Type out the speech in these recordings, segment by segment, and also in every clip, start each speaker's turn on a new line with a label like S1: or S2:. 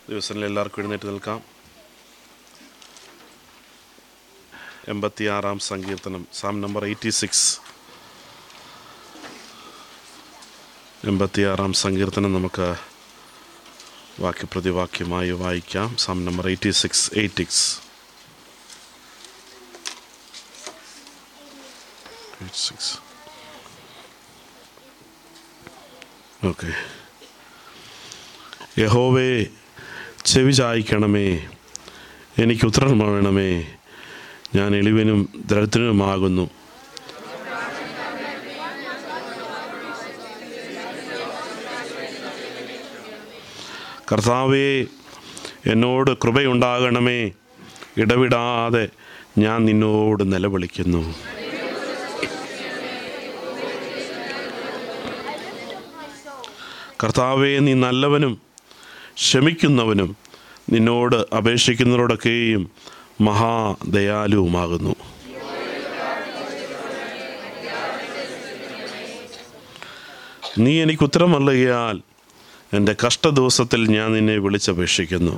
S1: ദിവസങ്ങളിൽ എല്ലാവർക്കും എഴുന്നേറ്റ് നിൽക്കാം എൺപത്തിയാറാം സങ്കീർത്തനം സാം നമ്പർ എയ്റ്റി സിക്സ് എൺപത്തിയാറാം സങ്കീർത്തനം നമുക്ക് വാക്യപ്രതിവാക്യമായി വായിക്കാം psalm number eighty six eight six six okay യഹോവേ ചെവി ചായ്ക്കണമേ എനിക്ക് ഉത്തരം വേണമേ ഞാൻ എളിവനും ദരിദ്രനുമാകുന്നു കർത്താവേ എന്നോട് കൃപയുണ്ടാകണമേ ഇടവിടാതെ ഞാൻ നിന്നോട് നിലവിളിക്കുന്നു കർത്താവേ നീ നല്ലവനും ക്ഷമിക്കുന്നവനും നിന്നോട് അപേക്ഷിക്കുന്നവരോടൊക്കെയും മഹാദയാലുവുമാകുന്നു നീ എനിക്ക് ഉത്തരം നൽകിയാൽ എൻ്റെ കഷ്ടദിവസത്തിൽ ഞാൻ നിന്നെ വിളിച്ചപേക്ഷിക്കുന്നു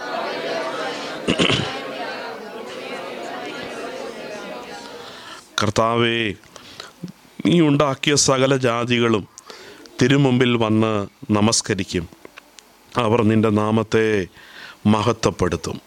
S1: കർത്താവേ നീ ഉണ്ടാക്കിയ സകല ജാതികളും തിരുമുമ്പിൽ വന്ന് നമസ്കരിക്കും അവർ നിന്റെ നാമത്തെ മഹത്വപ്പെടുത്തും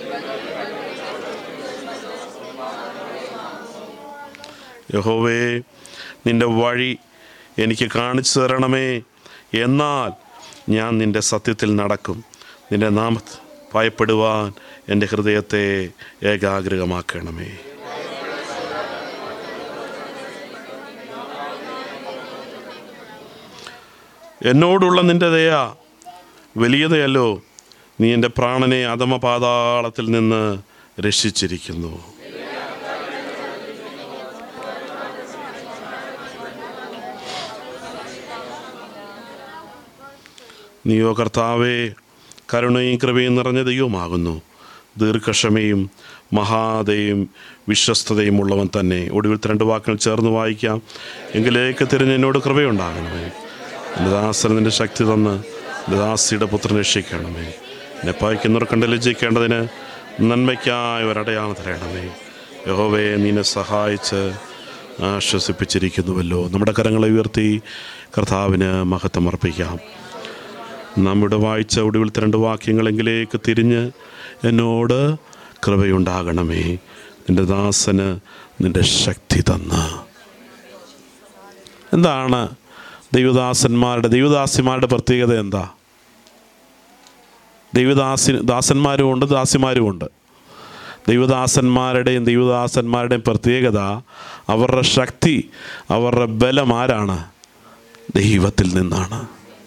S1: യഹോവേ നിന്റെ വഴി എനിക്ക് കാണിച്ചു തരണമേ എന്നാൽ ഞാൻ നിന്റെ സത്യത്തിൽ നടക്കും നിന്റെ നാമ ഭയപ്പെടുവാൻ എൻ്റെ ഹൃദയത്തെ ഏകാഗ്രമാക്കണമേ എന്നോടുള്ള നിന്റെ ദയ വലിയതയല്ലോ നീ എൻ്റെ പ്രാണനെ അധമപാതാളത്തിൽ നിന്ന് രക്ഷിച്ചിരിക്കുന്നു നീയോ കർത്താവേ കരുണയും കൃപയും നിറഞ്ഞ ദൈവമാകുന്നു ദീർഘക്ഷമയും മഹാദയും വിശ്വസ്തതയും ഉള്ളവൻ തന്നെ ഒടുവിൽ രണ്ട് വാക്കുകൾ ചേർന്ന് വായിക്കാം എങ്കിലേക്ക് തിരിഞ്ഞ് എന്നോട് കൃപയുണ്ടാകണമേ എൻ്റെ ദാസന് നിൻ്റെ ശക്തി തന്ന് എൻ്റെ ദാസിയുടെ പുത്രനെ രക്ഷിക്കണമേ എന്നെ പായിക്കുന്നവർ കണ്ട് ലജ്ജിക്കേണ്ടതിന് നന്മയ്ക്കായി ഒരടയാളം തരണമേ യഹോവേ നീനെ സഹായിച്ച് ആശ്വസിപ്പിച്ചിരിക്കുന്നുവല്ലോ നമ്മുടെ കരങ്ങളെ ഉയർത്തി കർത്താവിന് മഹത്വം അർപ്പിക്കാം നമ്മുടെ വായിച്ച ഒടുവിൽ രണ്ട് വാക്യങ്ങളെങ്കിലേക്ക് തിരിഞ്ഞ് എന്നോട് കൃപയുണ്ടാകണമേ നിന്റെ ദാസന് നിന്റെ ശക്തി തന്ന് എന്താണ് ദൈവദാസന്മാരുടെ ദൈവദാസിമാരുടെ പ്രത്യേകത എന്താ ദൈവദാസി ദാസന്മാരും ഉണ്ട് ദാസിമാരും ഉണ്ട് ദൈവദാസന്മാരുടെയും ദൈവദാസന്മാരുടെയും പ്രത്യേകത അവരുടെ ശക്തി അവരുടെ ബലം ആരാണ് ദൈവത്തിൽ നിന്നാണ്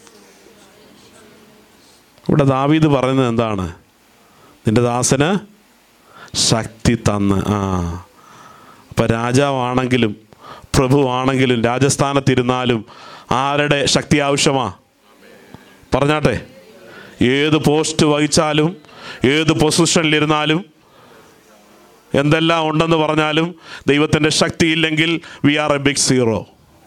S1: ഇവിടെ ദാവീദ് പറയുന്നത് എന്താണ് നിന്റെ ദാസന് ശക്തി തന്ന് ആ അപ്പം രാജാവാണെങ്കിലും പ്രഭുവാണെങ്കിലും രാജസ്ഥാനത്തിരുന്നാലും ആരുടെ ശക്തി ആവശ്യമാ പറഞ്ഞാട്ടെ ഏത് പോസ്റ്റ് വഹിച്ചാലും ഏത് പൊസിഷനിലിരുന്നാലും എന്തെല്ലാം ഉണ്ടെന്ന് പറഞ്ഞാലും ദൈവത്തിൻ്റെ ശക്തി ഇല്ലെങ്കിൽ we are a big zero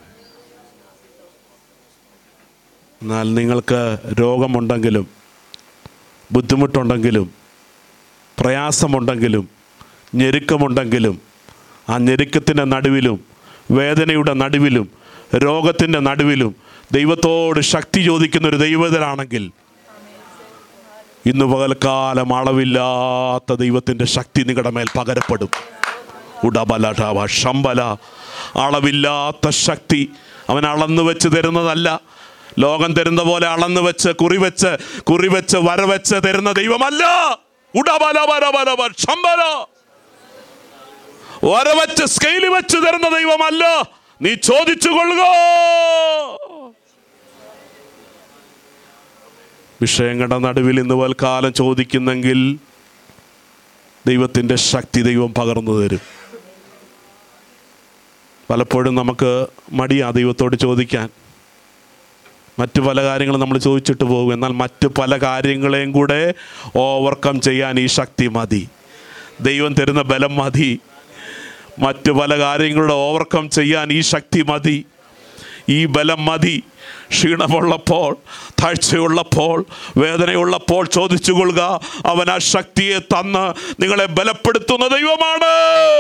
S1: എന്നാൽ നിങ്ങൾക്ക് രോഗമുണ്ടെങ്കിലും ബുദ്ധിമുട്ടുണ്ടെങ്കിലും പ്രയാസമുണ്ടെങ്കിലും ഞെരുക്കമുണ്ടെങ്കിലും ആ ഞെരുക്കത്തിൻ്റെ നടുവിലും വേദനയുടെ നടുവിലും രോഗത്തിൻ്റെ നടുവിലും ദൈവത്തോട് ശക്തി ചോദിക്കുന്ന ഒരു ദൈവതനാണെങ്കിൽ ഇന്ന് പകൽക്കാലം അളവില്ലാത്ത ദൈവത്തിൻ്റെ ശക്തി നിങ്ങളുടെ മേൽ പകരപ്പെടും ഉടബലടവ ശമ്പല അളവില്ലാത്ത ശക്തി അവൻ അളന്നു വെച്ച് തരുന്നതല്ല ലോകം തരുന്ന പോലെ അളന്നു വെച്ച് കുറിവെച്ച് കുറിവെച്ച് വരവെച്ച് തരുന്ന ദൈവമല്ല ഉടബലബലബലബ ശമ്പല വരവെച്ച് സ്കെയിൽ വെച്ച് തരുന്ന ദൈവമല്ല നീ ചോദിച്ചു കൊള്ളുക വിഷയങ്ങളുടെ നടുവിൽ ഇന്ന് വൽക്കാലം ചോദിക്കുന്നെങ്കിൽ ദൈവത്തിൻ്റെ ശക്തി ദൈവം പകർന്നു തരും പലപ്പോഴും നമുക്ക് മടിയാ ദൈവത്തോട് ചോദിക്കാൻ മറ്റു പല കാര്യങ്ങളും നമ്മൾ ചോദിച്ചിട്ട് പോകും എന്നാൽ മറ്റു പല കാര്യങ്ങളെയും കൂടെ ഓവർകം ചെയ്യാൻ ഈ ശക്തി മതി ദൈവം തരുന്ന ബലം മതി മറ്റു പല കാര്യങ്ങളുടെ ഓവർകം ചെയ്യാൻ ഈ ശക്തി മതി ഈ ബലം മതി ക്ഷീണമുള്ളപ്പോൾ താഴ്ചയുള്ളപ്പോൾ വേദനയുള്ളപ്പോൾ ചോദിച്ചു കൊള്ളുക അവൻ ആ ശക്തിയെ തന്ന് നിങ്ങളെ ബലപ്പെടുത്തുന്ന ദൈവമാണ്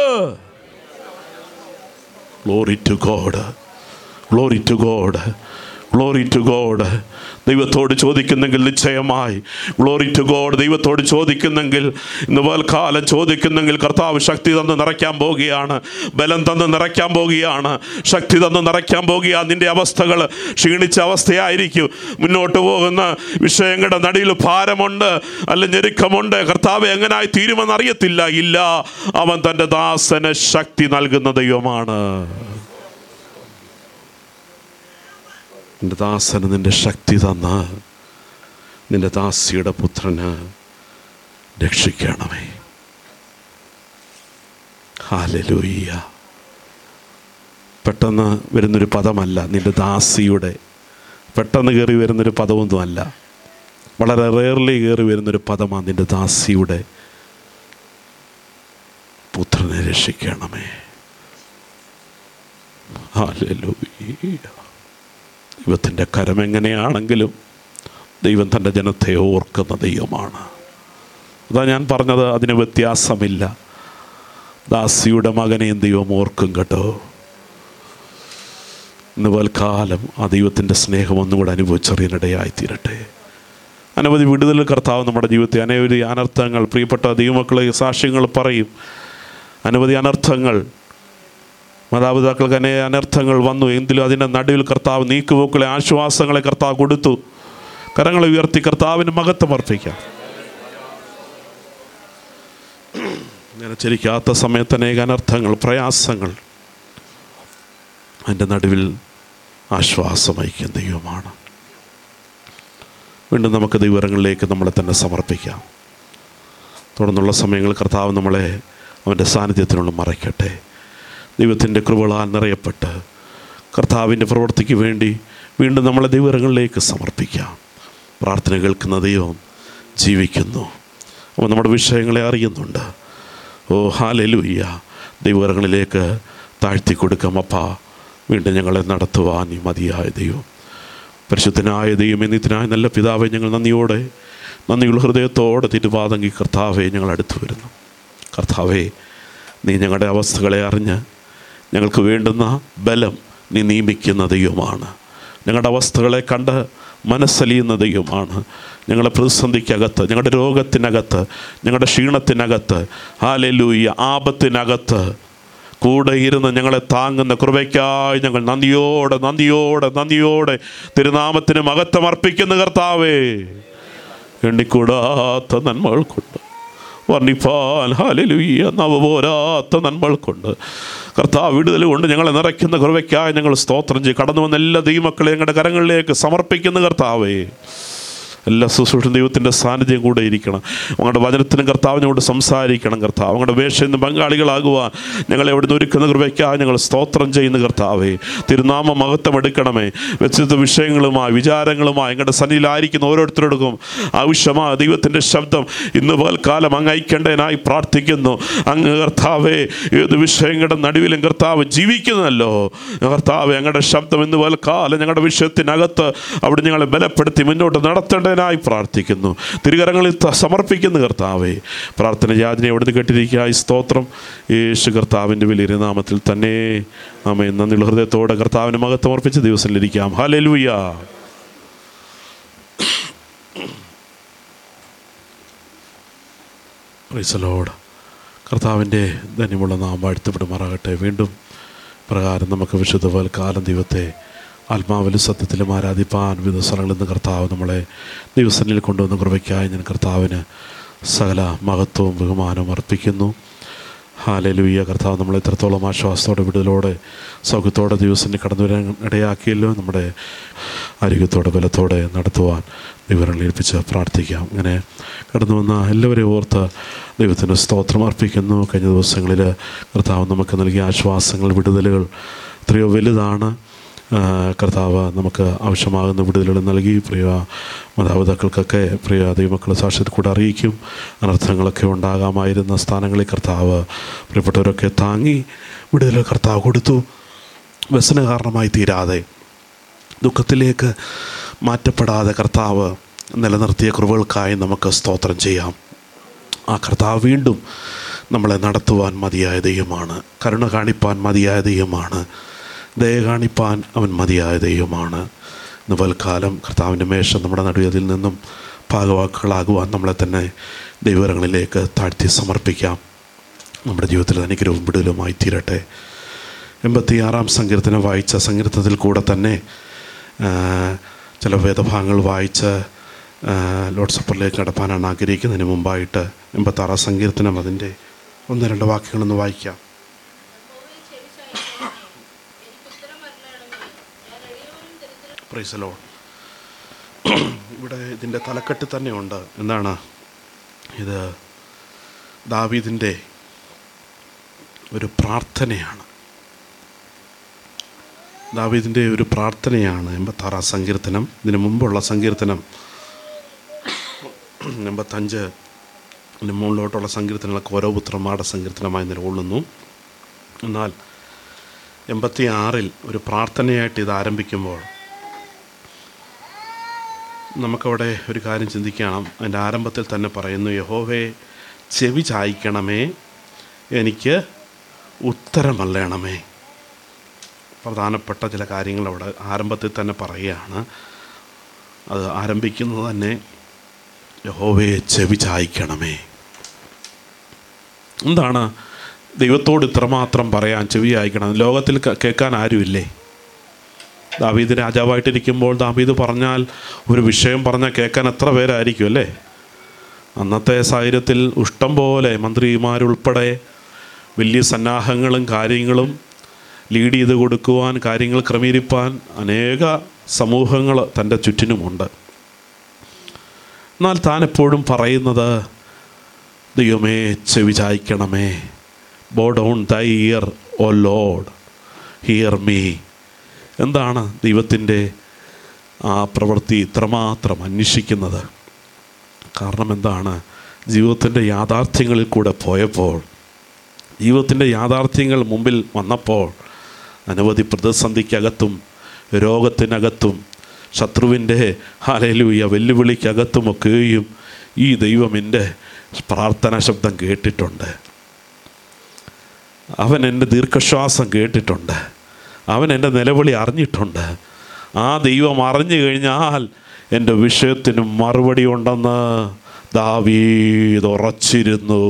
S1: glory to God glory to God glory to God ദൈവത്തോട് ചോദിക്കുന്നെങ്കിൽ നിശ്ചയമായി ഗ്ലോറി ടു ഗോഡ് ദൈവത്തോട് ചോദിക്കുന്നെങ്കിൽ ഇന്ന് കാലം ചോദിക്കുന്നെങ്കിൽ കർത്താവ് ശക്തി തന്ന് നിറയ്ക്കാൻ പോവുകയാണ് ബലം തന്ന് നിറയ്ക്കാൻ പോവുകയാണ് ശക്തി തന്ന് നിറയ്ക്കാൻ പോവുകയാണ് നിന്റെ അവസ്ഥകൾ ക്ഷീണിച്ച അവസ്ഥയായിരിക്കും മുന്നോട്ട് പോകുന്ന വിഷയങ്ങളുടെ നടുയിൽ ഭാരമുണ്ട് അല്ല ഞെരുക്കമുണ്ട് കർത്താവ് എങ്ങനായി തീരുമെന്ന് അറിയത്തില്ല ഇല്ല അവൻ തൻ്റെ ദാസന് ശക്തി നൽകുന്ന ദൈവമാണ് നിന്റെ ദാസന് നിന്റെ ശക്തി തന്ന് നിന്റെ ദാസിയുടെ പുത്രന് രക്ഷിക്കണമേ ഹാലലൂയ്യ പെട്ടെന്ന് വരുന്നൊരു പദമല്ല നിന്റെ ദാസിയുടെ പെട്ടെന്ന് കയറി വരുന്നൊരു പദമൊന്നുമല്ല വളരെ റേർലി കയറി വരുന്നൊരു പദമാണ് നിന്റെ ദാസിയുടെ പുത്രനെ രക്ഷിക്കണമേ ഹാലലൂയ്യ ദൈവത്തിൻ്റെ കരം എങ്ങനെയാണെങ്കിലും ദൈവം തൻ്റെ ജനത്തെ ഓർക്കുന്ന ദൈവമാണ് അതാ ഞാൻ പറഞ്ഞത് അതിന് വ്യത്യാസമില്ല ദാസിയുടെ മകനെയും ദൈവം ഓർക്കും കേട്ടോ ഇന്ന് കാലം ആ ദൈവത്തിൻ്റെ സ്നേഹം ഒന്നും കൂടെ അനുഭവിച്ചറിയാനിടയായി തീരട്ടെ അനവധി വിടുതൽ കർത്താവ് നമ്മുടെ ജീവിതത്തിൽ അനവധി അനർത്ഥങ്ങൾ പ്രിയപ്പെട്ട ദൈവമക്കളെ സാക്ഷ്യങ്ങൾ പറയും അനവധി അനർത്ഥങ്ങൾ മാതാപിതാക്കൾക്ക് അനേ അനർത്ഥങ്ങൾ വന്നു എങ്കിലും അതിൻ്റെ നടുവിൽ കർത്താവ് നീക്കുപോക്കളെ ആശ്വാസങ്ങളെ കർത്താവ് കൊടുത്തു കരങ്ങളെ ഉയർത്തി കർത്താവിന് മഹത്വം അർപ്പിക്കാം നനച്ചിരിക്കാത്ത സമയത്ത് അനേക അനർത്ഥങ്ങൾ പ്രയാസങ്ങൾ അതിൻ്റെ നടുവിൽ ആശ്വാസമയക്കുന്ന ദൈവമാണ് വീണ്ടും നമുക്ക് ദൈവങ്ങളിലേക്ക് നമ്മളെ തന്നെ സമർപ്പിക്കാം തുടർന്നുള്ള സമയങ്ങൾ കർത്താവ് നമ്മളെ അവൻ്റെ സാന്നിധ്യത്തിനുള്ള മറയ്ക്കട്ടെ ദൈവത്തിൻ്റെ കൃപകളാൽ നിറയപ്പെട്ട് കർത്താവിൻ്റെ പ്രവൃത്തിക്ക് വേണ്ടി വീണ്ടും നമ്മളെ ദൈവങ്ങളിലേക്ക് സമർപ്പിക്കാം പ്രാർത്ഥന കേൾക്കുന്ന ദൈവം ജീവിക്കുന്നു അവൻ നമ്മുടെ വിഷയങ്ങളെ അറിയുന്നുണ്ട് ഓ ഹാലലുയ്യ ദൈവങ്ങളിലേക്ക് താഴ്ത്തി കൊടുക്കാം അപ്പ വീണ്ടും ഞങ്ങളെ നടത്തുവാൻ ഈ മതിയായ ദൈവം പരിശുദ്ധനായ ദൈവം എന്നിത്തിനായ നല്ല പിതാവെ ഞങ്ങൾ നന്ദിയോടെ നന്ദിയുള്ള ഹൃദയത്തോടെ തിരുവാതങ്കി കർത്താവെ ഞങ്ങൾ അടുത്തു വരുന്നു കർത്താവെ നീ ഞങ്ങളുടെ അവസ്ഥകളെ അറിഞ്ഞ് ഞങ്ങൾക്ക് വേണ്ടുന്ന ബലം നീ നിയമിക്കുന്ന ദൈവമാണ് ഞങ്ങളുടെ അവസ്ഥകളെ കണ്ട് മനസ്സലിയുന്ന ദൈവമാണ് ഞങ്ങളുടെ പ്രതിസന്ധിക്കകത്ത് ഞങ്ങളുടെ രോഗത്തിനകത്ത് ഞങ്ങളുടെ ക്ഷീണത്തിനകത്ത് ഹാലലൂയ ആപത്തിനകത്ത് കൂടെ ഇരുന്ന് ഞങ്ങളെ താങ്ങുന്ന കൃപയ്ക്കായി ഞങ്ങൾ നന്ദിയോടെ നന്ദിയോടെ നന്ദിയോടെ തിരുനാമത്തിന് മഹത്വം അർപ്പിക്കുന്ന കർത്താവേ എണ്ണിക്കൂടാത്ത നന്മകൾ കൊണ്ട് വർണ്ണിപ്പാൻ ഹാലലുയ്യ നവപോരാത്ത നന്മകൾ കൊണ്ട് കർത്താവ് വിടുതൽ കൊണ്ട് ഞങ്ങളെ നിറയ്ക്കുന്ന കുറവയ്ക്കായി ഞങ്ങൾ സ്തോത്രം ചെയ്യും കടന്നു വന്ന എല്ലാ ദൈവമക്കളെ ഞങ്ങളുടെ കരങ്ങളിലേക്ക് സമർപ്പിക്കുന്ന കർത്താവേ എല്ലാ ശുശ്രൂഷ ദൈവത്തിൻ്റെ സാന്നിധ്യം കൂടെ ഇരിക്കണം അവങ്ങളുടെ വചനത്തിനും കർത്താവിനോട് സംസാരിക്കണം കർത്താവ് അവങ്ങളുടെ വേഷം ഇന്ന് പങ്കാളികളാകുവാൻ ഞങ്ങളെ അവിടുന്ന് ഒരുക്കുന്ന കൃപയ്ക്കായി ഞങ്ങൾ സ്തോത്രം ചെയ്യുന്ന കർത്താവേ തിരുനാമ മഹത്വം എടുക്കണമേ വ്യത്യസ്ത വിഷയങ്ങളുമായി വിചാരങ്ങളുമായി ഞങ്ങളുടെ സന്നിധിയിലായിരിക്കുന്ന ഓരോരുത്തരോടും ആവശ്യമായ ദൈവത്തിൻ്റെ ശബ്ദം ഇന്ന് പകൽക്കാലം അങ്ങ് ഐക്യണ്ടനായി പ്രാർത്ഥിക്കുന്നു അങ്ങ് കർത്താവേ ഏത് വിഷയങ്ങളുടെ നടുവിലും കർത്താവ് ജീവിക്കുന്നതല്ലോ കർത്താവ് ഞങ്ങളുടെ ശബ്ദം ഇന്ന് പകൽക്കാലം ഞങ്ങളുടെ വിഷയത്തിനകത്ത് അവിടെ ഞങ്ങളെ ബലപ്പെടുത്തി മുന്നോട്ട് നടത്തേണ്ടതിനായി പ്രാർത്ഥിക്കുന്നു തിരുകരങ്ങളിൽ ത- സമർപ്പിക്കുന്നു കർത്താവേ പ്രാർത്ഥന യാതിനെ എവിടുന്ന് കേട്ടിരിക്കുക ഈ സ്തോത്രം യേശു കർത്താവിൻ്റെ വലിയ നാമത്തിൽ തന്നെ നമ്മെ നന്ദിയുള്ള ഹൃദയത്തോടെ കർത്താവിന് മഹത്വം അർപ്പിച്ച് ദിവസത്തിലിരിക്കാം ഹലലുയ്യ പ്രൈസലോട് കർത്താവിൻ്റെ ധന്യമുള്ള നാം വാഴ്ത്തപ്പെടുമാറാകട്ടെ വീണ്ടും പ്രകാരം നമുക്ക് വിശുദ്ധ കാലം ദൈവത്തെ ആത്മാവിലും സത്യത്തിലും ആരാധിപ്പാൻ വിവിധ സ്ഥലങ്ങളിൽ നിന്ന് കർത്താവ് നമ്മളെ ദിവസങ്ങളിൽ കൊണ്ടുവന്ന കൃപയ്ക്കായി ഞാൻ കർത്താവിന് സകല മഹത്വവും ബഹുമാനവും അർപ്പിക്കുന്നു ഹാലലുയ്യ കർത്താവ് നമ്മളെ എത്രത്തോളം ആശ്വാസത്തോടെ വിടുതലോടെ സൗഖ്യത്തോടെ ദിവസത്തിൽ കടന്നു വരാൻ ഇടയാക്കിയല്ലോ നമ്മുടെ ആരോഗ്യത്തോടെ ബലത്തോടെ നടത്തുവാൻ ദൈവങ്ങളെ ഏൽപ്പിച്ച് പ്രാർത്ഥിക്കാം അങ്ങനെ കടന്നു വന്ന എല്ലാവരെയും ഓർത്ത് ദൈവത്തിന് സ്തോത്രം അർപ്പിക്കുന്നു കഴിഞ്ഞ ദിവസങ്ങളിൽ കർത്താവ് നമുക്ക് നൽകിയ ആശ്വാസങ്ങൾ വിടുതലുകൾ എത്രയോ വലുതാണ് ആ, കർത്താവ് നമുക്ക് ആവശ്യമാകുന്ന വിടുതലുകൾ നൽകി പ്രിയ മാതാപിതാക്കൾക്കൊക്കെ പ്രിയ ദൈവമക്കളെ സാക്ഷ്യത്തിൽ കൂടെ അറിയിക്കും അനർത്ഥങ്ങളൊക്കെ ഉണ്ടാകാമായിരുന്ന സ്ഥാനങ്ങളിൽ കർത്താവ് പ്രിയപ്പെട്ടവരൊക്കെ താങ്ങി വിടുതൽ കർത്താവ് കൊടുത്തു വ്യസന കാരണമായി തീരാതെ ദുഃഖത്തിലേക്ക് മാറ്റപ്പെടാതെ കർത്താവ് നിലനിർത്തിയ കൃപകൾക്കായി നമുക്ക് സ്തോത്രം ചെയ്യാം ആ കർത്താവ് വീണ്ടും നമ്മളെ നടത്തുവാൻ മതിയായ ദൈവമാണ് കരുണ കാണിപ്പാൻ മതിയായ ദൈവമാണ് ദയ കാണിപ്പാൻ അവൻ മതിയായ ദൈവമാണ് ഇന്ന് പൽക്കാലം കർത്താവിൻ്റെ മേശം നമ്മുടെ നടുവതിൽ നിന്നും ഭാഗവാക്കുകളാകുവാൻ നമ്മളെ തന്നെ ദൈവങ്ങളിലേക്ക് താഴ്ത്തി സമർപ്പിക്കാം നമ്മുടെ ജീവിതത്തിൽ അനുഗ്രഹവും വിടലുമായി തീരട്ടെ എൺപത്തിയാറാം സങ്കീർത്തനം വായിച്ച സങ്കീർത്തനത്തിൽ കൂടെ തന്നെ ആ, ചില വേദഭാഗങ്ങൾ വായിച്ച് ആ, ലോഡ് സപ്പറിലേക്ക് കടപ്പാനാണ് ആഗ്രഹിക്കുന്നതിന് മുമ്പായിട്ട് എൺപത്താറാം സങ്കീർത്തനം അതിൻ്റെ ഒന്ന് രണ്ട് വാക്യങ്ങളൊന്ന് വായിക്കാം പ്രൈസലോ ഇവിടെ ഇതിൻ്റെ തലക്കെട്ട് തന്നെയുണ്ട് എന്താണ് ഇത് ദാവീദിൻ്റെ ഒരു പ്രാർത്ഥനയാണ് ദാവീദിൻ്റെ ഒരു പ്രാർത്ഥനയാണ് എൺപത്താറാം സങ്കീർത്തനം ഇതിന് മുമ്പുള്ള സങ്കീർത്തനം എൺപത്തഞ്ച് ഇതിന് മുകളിലോട്ടുള്ള സങ്കീർത്തനങ്ങളൊക്കെ ഓരോ പുത്രന്മാരുടെ സങ്കീർത്തനമായി നിലകൊള്ളുന്നു എന്നാൽ എൺപത്തി ആറിൽ ഒരു പ്രാർത്ഥനയായിട്ട് ഇത് ആരംഭിക്കുമ്പോൾ നമുക്കവിടെ ഒരു കാര്യം ചിന്തിക്കണം അതിൻ്റെ ആരംഭത്തിൽ തന്നെ പറയുന്നു യഹോവേ ചെവി ചായ്ക്കണമേ എനിക്ക് ഉത്തരമല്ലണമേ പ്രധാനപ്പെട്ട ചില കാര്യങ്ങൾ അവിടെ ആരംഭത്തിൽ തന്നെ പറയുകയാണ് അത് ആരംഭിക്കുന്നത് തന്നെ യഹോവയെ ചെവി ചായ്ക്കണമേ എന്താണ് ദൈവത്തോട് ഇത്രമാത്രം പറയാൻ ചെവി ചായ്ക്കണം ലോകത്തിൽ ക- കേൾക്കാൻ ആരുമില്ലേ ദാവീദ് രാജാവായിട്ടിരിക്കുമ്പോൾ ദാവീദ് പറഞ്ഞാൽ ഒരു വിഷയം പറഞ്ഞാൽ കേൾക്കാൻ എത്ര പേരായിരിക്കും അല്ലേ അന്നത്തെ സാഹചര്യത്തിൽ ഇഷ്ടം പോലെ മന്ത്രിമാരുൾപ്പെടെ വലിയ സന്നാഹങ്ങളും കാര്യങ്ങളും ലീഡ് ചെയ്ത് കൊടുക്കുവാൻ കാര്യങ്ങൾ ക്രമീകരിപ്പാൻ അനേക സമൂഹങ്ങൾ തൻ്റെ ചുറ്റിനുമുണ്ട് എന്നാൽ താൻ എപ്പോഴും പറയുന്നത് ദൈവമേ ചെവി ചായ്ക്കണമേ bow down thy ear O Lord hear me എന്താണ് ദൈവത്തിൻ്റെ ആ പ്രവൃത്തി ഇത്രമാത്രം അന്വേഷിക്കുന്നത് കാരണം എന്താണ് ജീവിതത്തിൻ്റെ യാഥാർത്ഥ്യങ്ങളിൽ കൂടെ പോയപ്പോൾ ജീവിതത്തിൻ്റെ യാഥാർത്ഥ്യങ്ങൾ മുമ്പിൽ വന്നപ്പോൾ അനവധി പ്രതിസന്ധിക്കകത്തും രോഗത്തിനകത്തും ശത്രുവിൻ്റെ ഹാലയിലൂയ വെല്ലുവിളിക്കകത്തുമൊക്കെയും ഈ ദൈവം എൻ്റെ പ്രാർത്ഥനാ ശബ്ദം കേട്ടിട്ടുണ്ട് അവൻ എൻ്റെ ദീർഘശ്വാസം കേട്ടിട്ടുണ്ട് അവൻ എൻ്റെ നിലവിളി അറിഞ്ഞിട്ടുണ്ട് ആ ദൈവം അറിഞ്ഞു കഴിഞ്ഞാൽ എൻ്റെ വിഷയത്തിന് മറുപടി ഉണ്ടെന്ന് ദാവീദ് ഉറച്ചിരുന്നു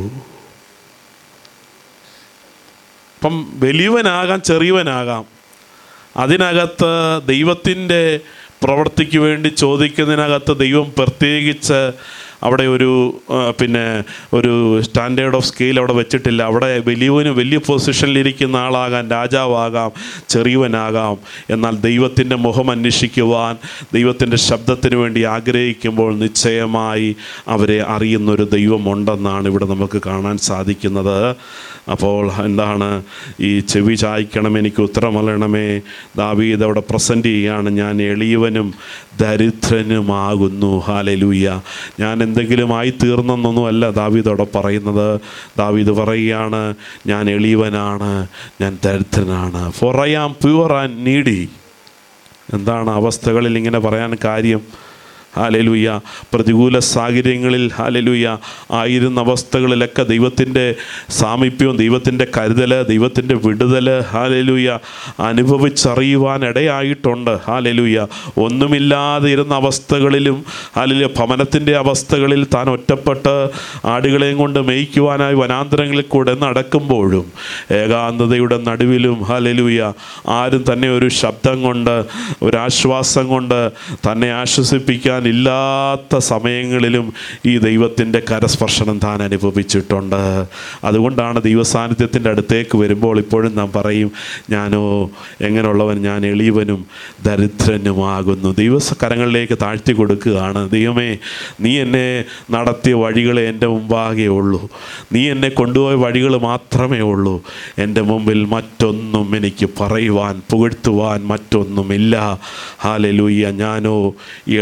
S1: അപ്പം വലിയവനാകാം ചെറിയവനാകാം അതിനകത്ത് ദൈവത്തിൻ്റെ പ്രവൃത്തിക്ക് വേണ്ടി ചോദിക്കുന്നതിനകത്ത് ദൈവം പ്രത്യേകിച്ച് അവിടെ ഒരു ആ, പിന്നെ ഒരു സ്റ്റാൻഡേർഡ് ഓഫ് സ്കെയിൽ അവിടെ വെച്ചിട്ടില്ല അവിടെ വലിയവന് വലിയ പൊസിഷനിലിരിക്കുന്ന ആളാകാം രാജാവാകാം ചെറിയവനാകാം എന്നാൽ ദൈവത്തിൻ്റെ മുഖം അന്വേഷിക്കുവാൻ ദൈവത്തിൻ്റെ ശബ്ദത്തിന് വേണ്ടി ആഗ്രഹിക്കുമ്പോൾ നിശ്ചയമായി അവരെ അറിയുന്നൊരു ദൈവമുണ്ടെന്നാണ് ഇവിടെ നമുക്ക് കാണാൻ സാധിക്കുന്നത് അപ്പോൾ എന്താണ് ഈ ചെവി ചായ്ക്കണം എനിക്ക് ഉത്തരമല്ലണമേ ദാവീദ് അവിടെ പ്രസൻറ്റ് ചെയ്യുകയാണ് ഞാൻ എളിയവനും ദരിദ്രനുമാകുന്നു ഹാലലൂയ ഞാൻ എന്തെങ്കിലും ആയി തീർന്നെന്നൊന്നുമല്ല ദാവീദ് അവിടെ പറയുന്നത് ദാവീദ് പറയുകയാണ് ഞാൻ എളിയവനാണ് ഞാൻ ദരിദ്രനാണ് for I am poor and needy എന്താണ് അവസ്ഥകളിൽ ഇങ്ങനെ പറയാൻ കാര്യം ഹാലലുയ്യ പ്രതികൂല സാഹചര്യങ്ങളിൽ ഹാലലുയ്യ ആയിരുന്ന അവസ്ഥകളിലൊക്കെ ദൈവത്തിൻ്റെ സാമീപ്യവും ദൈവത്തിൻ്റെ കരുതൽ ദൈവത്തിൻ്റെ വിടുതൽ ഹാലലുയ്യ അനുഭവിച്ചറിയുവാൻ ഇടയായിട്ടുണ്ട് ഹാലലുയ്യ ഒന്നുമില്ലാതെ ഇരുന്ന അവസ്ഥകളിലും ഹാലലുയ ഭവനത്തിൻ്റെ അവസ്ഥകളിൽ താൻ ഒറ്റപ്പെട്ട് ആടുകളെയും കൊണ്ട് മേയ്ക്കുവാനായി വനാന്തരങ്ങളിൽ കൂടെ നടക്കുമ്പോഴും ഏകാന്തതയുടെ നടുവിലും ഹാലലുയ്യ ആരും തന്നെ ഒരു ശബ്ദം കൊണ്ട് ഒരാശ്വാസം കൊണ്ട് തന്നെ ആശ്വസിപ്പിക്കാൻ ഇല്ലാത്ത സമയങ്ങളിലും ഈ ദൈവത്തിൻ്റെ കരസ്പർശനം താൻ അനുഭവിച്ചിട്ടുണ്ട് അതുകൊണ്ടാണ് ദൈവസാന്നിധ്യത്തിൻ്റെ അടുത്തേക്ക് വരുമ്പോൾ ഇപ്പോഴും നാം പറയും ഞാനോ എങ്ങനെയുള്ളവൻ ഞാൻ എളിയവനും ദരിദ്രനുമാകുന്നു ദൈവകരങ്ങളിലേക്ക് താഴ്ത്തി കൊടുക്കുകയാണ് ദൈവമേ നീ എന്നെ നടത്തിയ വഴികളെ എൻ്റെ മുമ്പാകെ ഉള്ളൂ നീ എന്നെ കൊണ്ടുപോയ വഴികൾ മാത്രമേ ഉള്ളൂ എൻ്റെ മുമ്പിൽ മറ്റൊന്നും എനിക്ക് പറയുവാൻ പുകഴ്ത്തുവാൻ മറ്റൊന്നുമില്ല ഹാലലൂയ്യ ഞാനോ എളിയവനും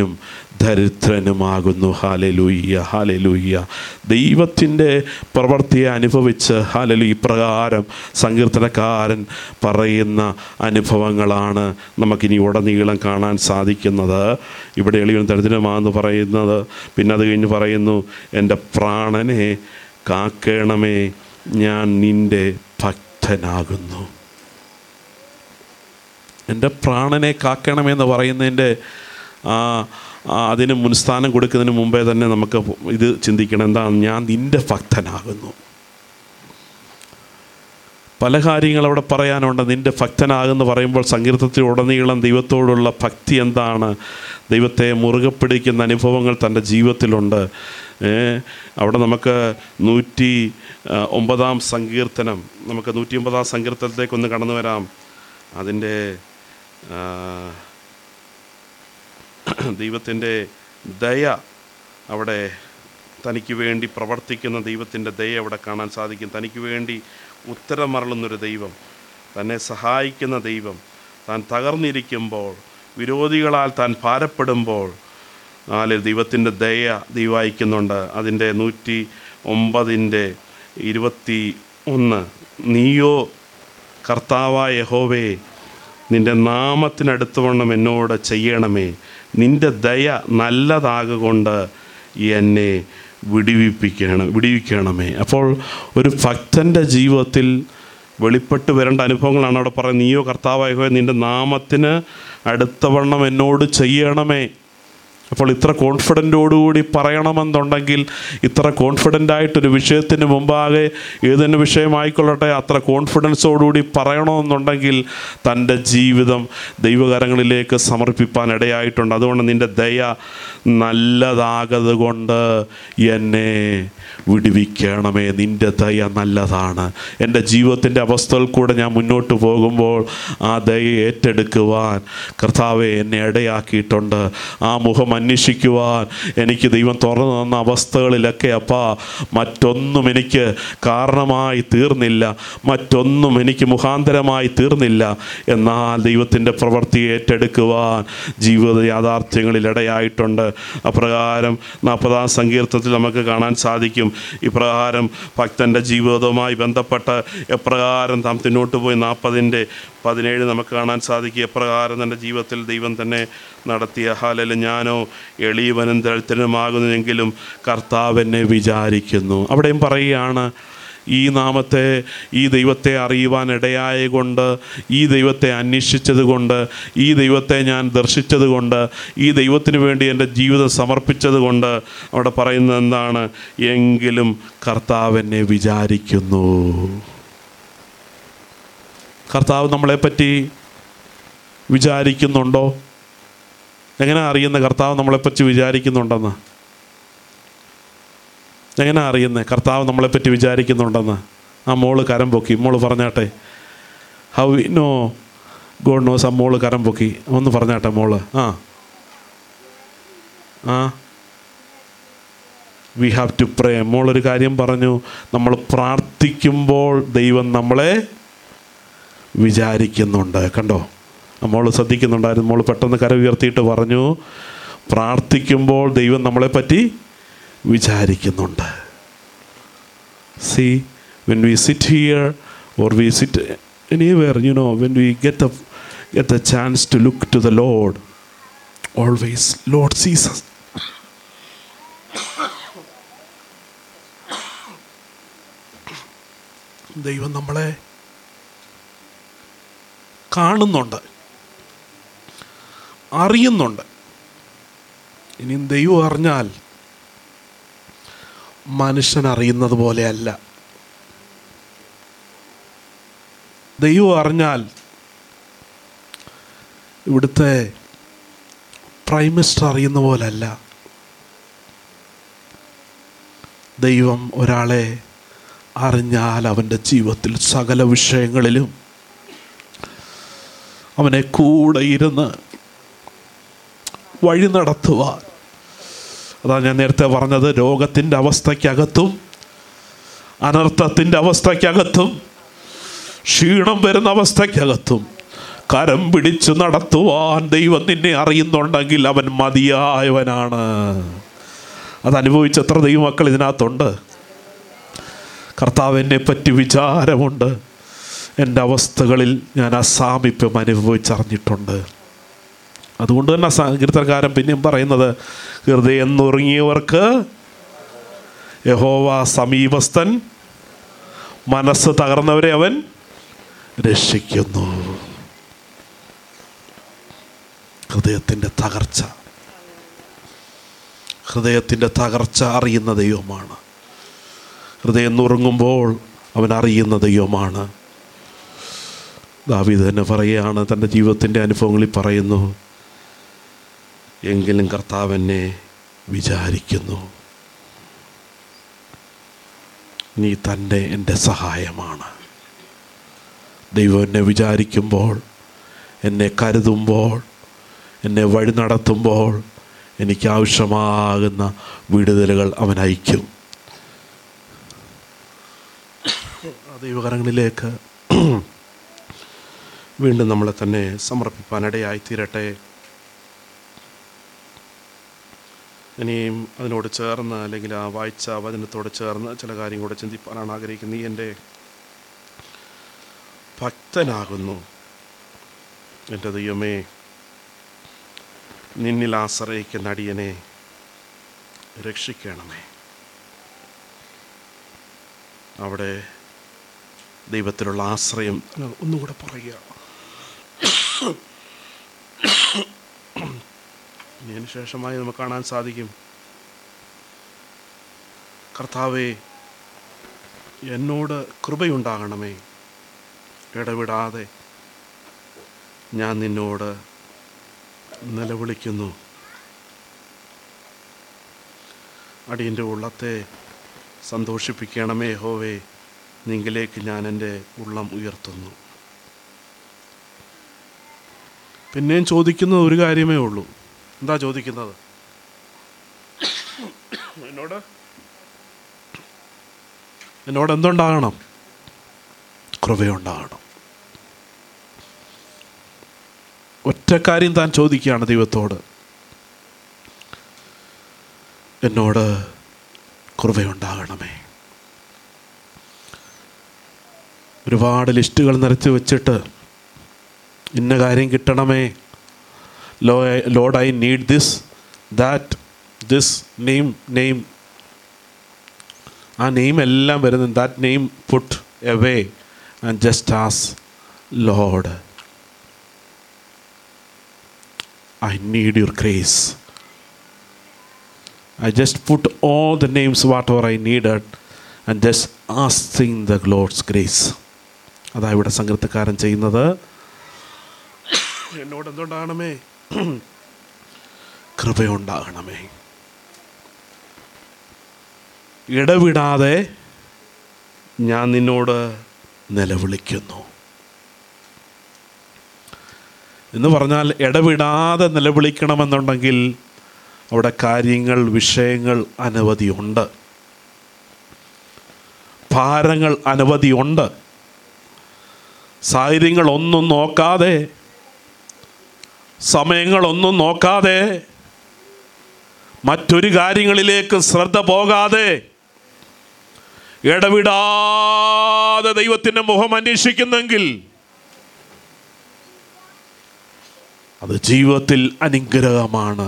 S1: ധനികനും ദരിദ്രനുമാകുന്നു ഹാലലൂയ്യ ഹാലലൂയ്യ ദൈവത്തിൻ്റെ പ്രവൃത്തിയെ അനുഭവിച്ച് ഹാലലു ഇപ്രകാരം സങ്കീർത്തനക്കാരൻ പറയുന്ന അനുഭവങ്ങളാണ് നമുക്കിനി ഉടനീളം കാണാൻ സാധിക്കുന്നത് ഇവിടെ എളിയൻ ദരിദ്രമാണെന്ന് പറയുന്നത് പിന്നെ അത് കഴിഞ്ഞ് പറയുന്നു എൻ്റെ പ്രാണനെ കാക്കേണമേ ഞാൻ നിൻ്റെ ഭക്തനാകുന്നു എൻ്റെ പ്രാണനെ കാക്കണമെന്ന് പറയുന്നതിൻ്റെ ആ ആ അതിന് മുൻസ്ഥാനം കൊടുക്കുന്നതിന് മുമ്പേ തന്നെ നമുക്ക് ഇത് ചിന്തിക്കണം എന്താണ് ഞാൻ നിൻ്റെ ഭക്തനാകുന്നു പല കാര്യങ്ങൾ അവിടെ പറയാനുണ്ട് നിൻ്റെ ഭക്തനാകുന്നു പറയുമ്പോൾ സങ്കീർത്തത്തിൽ ഉടനീളം ദൈവത്തോടുള്ള ഭക്തി എന്താണ് ദൈവത്തെ മുറുകെ പിടിക്കുന്ന അനുഭവങ്ങൾ തൻ്റെ ജീവിതത്തിലുണ്ട് ഏ, അവിടെ നമുക്ക് നൂറ്റി ആ, ഒമ്പതാം സങ്കീർത്തനം നമുക്ക് നൂറ്റി ഒമ്പതാം സങ്കീർത്തനത്തിലേക്ക് ഒന്ന് കടന്നു വരാം അതിൻ്റെ ആ, ദൈവത്തിൻ്റെ ദയ അവിടെ തനിക്ക് വേണ്ടി പ്രവർത്തിക്കുന്ന ദൈവത്തിൻ്റെ ദയ അവിടെ കാണാൻ സാധിക്കും തനിക്ക് വേണ്ടി ഉത്തരമറളുന്നൊരു ദൈവം തന്നെ സഹായിക്കുന്ന ദൈവം താൻ തകർന്നിരിക്കുമ്പോൾ വിരോധികളാൽ താൻ ഭാരപ്പെടുമ്പോൾ നാല് ദൈവത്തിൻ്റെ ദയ ദൈവായിക്കുന്നുണ്ട് അതിൻ്റെ നൂറ്റി ഒമ്പതിൻ്റെ ഇരുപത്തി ഒന്ന് നീയോ കർത്താവായ യഹോവേ നിന്റെ നാമത്തിനടുത്തവണ്ണം എന്നോട് ചെയ്യണമേ നിന്റെ ദയ നല്ലതാകൊണ്ട് എന്നെ വിടിവിപ്പിക്കണം വിടിവിക്കണമേ അപ്പോൾ ഒരു ഭക്തൻ്റെ ജീവിതത്തിൽ വെളിപ്പെട്ട് വരേണ്ട അനുഭവങ്ങളാണ് അവിടെ പറയുന്നത് നീയോ കർത്താവായ യഹോവേ നിന്റെ നാമത്തിന് അടുത്തവണ്ണം എന്നോട് ചെയ്യണമേ അപ്പോൾ ഇത്ര കോൺഫിഡൻറ്റോടുകൂടി പറയണമെന്നുണ്ടെങ്കിൽ ഇത്ര കോൺഫിഡൻ്റ് ആയിട്ടൊരു വിഷയത്തിന് മുമ്പാകെ ഏതെന്നെ വിഷയമായിക്കൊള്ളട്ടെ അത്ര കോൺഫിഡൻസോടുകൂടി പറയണമെന്നുണ്ടെങ്കിൽ തൻ്റെ ജീവിതം ദൈവകരങ്ങളിലേക്ക് സമർപ്പിപ്പാൻ ഇടയായിട്ടുണ്ട് അതുകൊണ്ട് നിൻ്റെ ദയ നല്ലതാകത് കൊണ്ട് എന്നെ വിടുവിക്കണമേ നിൻ്റെ ദയ നല്ലതാണ് എൻ്റെ ജീവിതത്തിൻ്റെ അവസ്ഥകൾ കൂടെ ഞാൻ മുന്നോട്ട് പോകുമ്പോൾ ആ ദയ ഏറ്റെടുക്കുവാൻ കർത്താവെ എന്നെ ഇടയാക്കിയിട്ടുണ്ട് ആ മുഖം അന്വേഷിക്കുവാൻ എനിക്ക് ദൈവം തുറന്നു തന്ന അവസ്ഥകളിലൊക്കെ അപ്പാ മറ്റൊന്നും എനിക്ക് കാരണമായി തീർന്നില്ല മറ്റൊന്നും എനിക്ക് മുഖാന്തരമായി തീർന്നില്ല എന്നാൽ ദൈവത്തിൻ്റെ പ്രവൃത്തി ഏറ്റെടുക്കുവാൻ ജീവിത യാഥാർത്ഥ്യങ്ങളിൽ ഇടയായിട്ടുണ്ട് അപ്രകാരം നാൽപ്പതാം സങ്കീർത്തത്തിൽ നമുക്ക് കാണാൻ സാധിക്കും ഇപ്രകാരം ഭക്തൻ്റെ ജീവിതവുമായി ബന്ധപ്പെട്ട് എപ്രകാരം താൻ മുന്നോട്ട് പോയി നാൽപ്പതിൻ്റെ പതിനേഴ് നമുക്ക് കാണാൻ സാധിക്കും എപ്രകാരം തൻ്റെ ജീവിതത്തിൽ ദൈവം തന്നെ നടത്തിയ ഹാലല് ഞാനോ എളിയവനും ദളിതനുമാകുന്നെങ്കിലും കർത്താവ് എന്നെ വിചാരിക്കുന്നു അവിടെയും പറയുകയാണ് ഈ നാമത്തെ ഈ ദൈവത്തെ അറിയുവാൻ ഇടയായ കൊണ്ട് ഈ ദൈവത്തെ അന്വേഷിച്ചത് കൊണ്ട് ഈ ദൈവത്തെ ഞാൻ ദർശിച്ചത് കൊണ്ട് ഈ ദൈവത്തിന് വേണ്ടി എൻ്റെ ജീവിതം സമർപ്പിച്ചത് കൊണ്ട് അവിടെ പറയുന്നത് എന്താണ് എങ്കിലും കർത്താവ് എന്നെ വിചാരിക്കുന്നു കർത്താവ് നമ്മളെപ്പറ്റി വിചാരിക്കുന്നുണ്ടോ എങ്ങനെ അറിയുന്ന കർത്താവ് നമ്മളെപ്പറ്റി വിചാരിക്കുന്നുണ്ടെന്ന് എങ്ങനെ അറിയുന്നത് കർത്താവ് നമ്മളെപ്പറ്റി വിചാരിക്കുന്നുണ്ടെന്ന് ആ മോള് കരം പൊക്കി മോള് പറഞ്ഞാട്ടെ ഹൗ നോ ഗോഡ് നോസ് ആ മോള് കരം പൊക്കി ഒന്ന് പറഞ്ഞാട്ടെ മോള് ആ ആ വി ഹാവ് ടു പ്രേ മോളൊരു കാര്യം പറഞ്ഞു നമ്മൾ പ്രാർത്ഥിക്കുമ്പോൾ ദൈവം നമ്മളെ വിചാരിക്കുന്നുണ്ട് കണ്ടോ മോൾ ശ്രദ്ധിക്കുന്നുണ്ടായിരുന്നു മോൾ പെട്ടെന്ന് കര ഉയർത്തിയിട്ട് പറഞ്ഞു പ്രാർത്ഥിക്കുമ്പോൾ ദൈവം നമ്മളെ പറ്റി വിചാരിക്കുന്നുണ്ട് see when we sit here or we sit anywhere you know when we get a get a chance to look to the Lord always Lord Jesus ദൈവം നമ്മളെ കാണുന്നുണ്ട് അറിയുന്നുണ്ട് ഇനിയും ദൈവം അറിഞ്ഞാൽ മനുഷ്യൻ അറിയുന്നത് പോലെയല്ല ദൈവം അറിഞ്ഞാൽ ഇവിടുത്തെ പ്രൈം മിനിസ്റ്റർ അറിയുന്ന പോലല്ല ദൈവം ഒരാളെ അറിഞ്ഞാൽ അവൻ്റെ ജീവിതത്തിൽ സകല വിഷയങ്ങളിലും അവനെ കൂടെ ഇരുന്ന് വഴി നടത്തുവാൻ അതാ ഞാൻ നേരത്തെ പറഞ്ഞത് രോഗത്തിൻ്റെ അവസ്ഥയ്ക്കകത്തും അനർത്ഥത്തിൻ്റെ അവസ്ഥയ്ക്കകത്തും ക്ഷീണം വരുന്ന അവസ്ഥയ്ക്കകത്തും
S2: കരം പിടിച്ച് നടത്തുവാൻ ദൈവം നിന്നെ അറിയുന്നുണ്ടെങ്കിൽ അവൻ മതിയായവനാണ് അതനുഭവിച്ച എത്ര ദൈവമക്കൾ ഇതിനകത്തുണ്ട് കർത്താവ് എന്നെ പറ്റി വിചാരമുണ്ട് എൻ്റെ അവസ്ഥകളിൽ ഞാൻ ആ സാമീപ്യം അനുഭവിച്ചറിഞ്ഞിട്ടുണ്ട് അതുകൊണ്ട് തന്നെ സങ്കീർത്തനക്കാരൻ പിന്നെയും പറയുന്നത് ഹൃദയം നുറുങ്ങിയവർക്ക് യഹോവ സമീപസ്ഥൻ മനസ്സ് തകർന്നവരെ അവൻ രക്ഷിക്കുന്നു ഹൃദയത്തിൻ്റെ തകർച്ച ഹൃദയത്തിൻ്റെ തകർച്ച അറിയുന്ന ദൈവമാണ് ഹൃദയം നുറുങ്ങുമ്പോൾ അവൻ അറിയുന്ന ദൈവമാണ് ദാവീദ് തന്നെ പറയുകയാണ് തൻ്റെ ജീവിതത്തിൻ്റെ അനുഭവങ്ങളിൽ പറയുന്നു എങ്കിലും കർത്താവ് എന്നെ വിചാരിക്കുന്നു നീ തന്നെ എൻ്റെ സഹായമാണ് ദൈവം എന്നെ വിചാരിക്കുമ്പോൾ എന്നെ കരുതുമ്പോൾ എന്നെ വഴി നടത്തുമ്പോൾ എനിക്ക് ആവശ്യമാകുന്ന വിടുതലുകൾ അവൻ അയക്കും ആ ദൈവകരങ്ങളിലേക്ക് വീണ്ടും നമ്മളെ തന്നെ സമർപ്പിപ്പാനിടയായി തീരട്ടെ ഇനിയും അതിനോട് ചേർന്ന് അല്ലെങ്കിൽ ആ വായിച്ച വചനത്തോട് ചേർന്ന് ചില കാര്യം കൂടെ ചിന്തിപ്പാനാണ് ആഗ്രഹിക്കുന്നത് നീ എൻ്റെ ഭക്തനാകുന്നു എൻ്റെ ദൈവമേ നിന്നിൽ ആശ്രയിക്കുന്ന അടിയനെ രക്ഷിക്കണമേ അവിടെ ദൈവത്തിലുള്ള ആശ്രയം ഒന്നുകൂടെ പറയുക ഇതിന് ശേഷമായി നമുക്ക് കാണാൻ സാധിക്കും കർത്താവേ എന്നോട് കൃപയുണ്ടാകണമേ ഇടവിടാതെ ഞാൻ നിന്നോട് നിലവിളിക്കുന്നു അടിയൻ്റെ ഉള്ളത്തെ സന്തോഷിപ്പിക്കണമേ ഹോവേ നിങ്കിലേക്ക് ഞാൻ എൻ്റെ ഉള്ളം ഉയർത്തുന്നു പിന്നെയും ചോദിക്കുന്നത് ഒരു കാര്യമേ ഉള്ളൂ എന്താ ചോദിക്കുന്നത് എന്നോട് എന്നോട് എന്തുണ്ടാകണം കൃപയുണ്ടാകണം ഒറ്റ കാര്യം താൻ ചോദിക്കുകയാണ് ദൈവത്തോട് എന്നോട് കൃപയുണ്ടാകണമേ ഒരുപാട് ലിസ്റ്റുകൾ നിറച്ച് വെച്ചിട്ട് ഇന്ന കാര്യം കിട്ടണമേ lo Lord I need this that this name name ah name എല്ലാം വരുന്നത് that name put away and just ask Lord I need your grace I just put all the names whatever I needed and just asking the Lord's grace അതാ ഇവിടെ സംഘത്തക്കാരൻ ചെയ്യുന്നത് എന്നോട് എന്തുണ്ടാകണമേ കൃപയുണ്ടാകണമേ ഇടവിടാതെ ഞാൻ നിന്നോട് നിലവിളിക്കുന്നു എന്ന് പറഞ്ഞാൽ ഇടവിടാതെ നിലവിളിക്കണമെന്നുണ്ടെങ്കിൽ അവിടെ കാര്യങ്ങൾ വിഷയങ്ങൾ അനവധിയുണ്ട് ഭാരങ്ങൾ അനവധിയുണ്ട് സാഹചര്യങ്ങളൊന്നും നോക്കാതെ സമയങ്ങളൊന്നും നോക്കാതെ മറ്റൊരു കാര്യങ്ങളിലേക്ക് ശ്രദ്ധ പോകാതെ ഇടവിടാതെ ദൈവത്തിൻ്റെ മുഖം അന്വേഷിക്കുന്നെങ്കിൽ അത് ജീവിതത്തിൽ അനുഗ്രഹമാണ്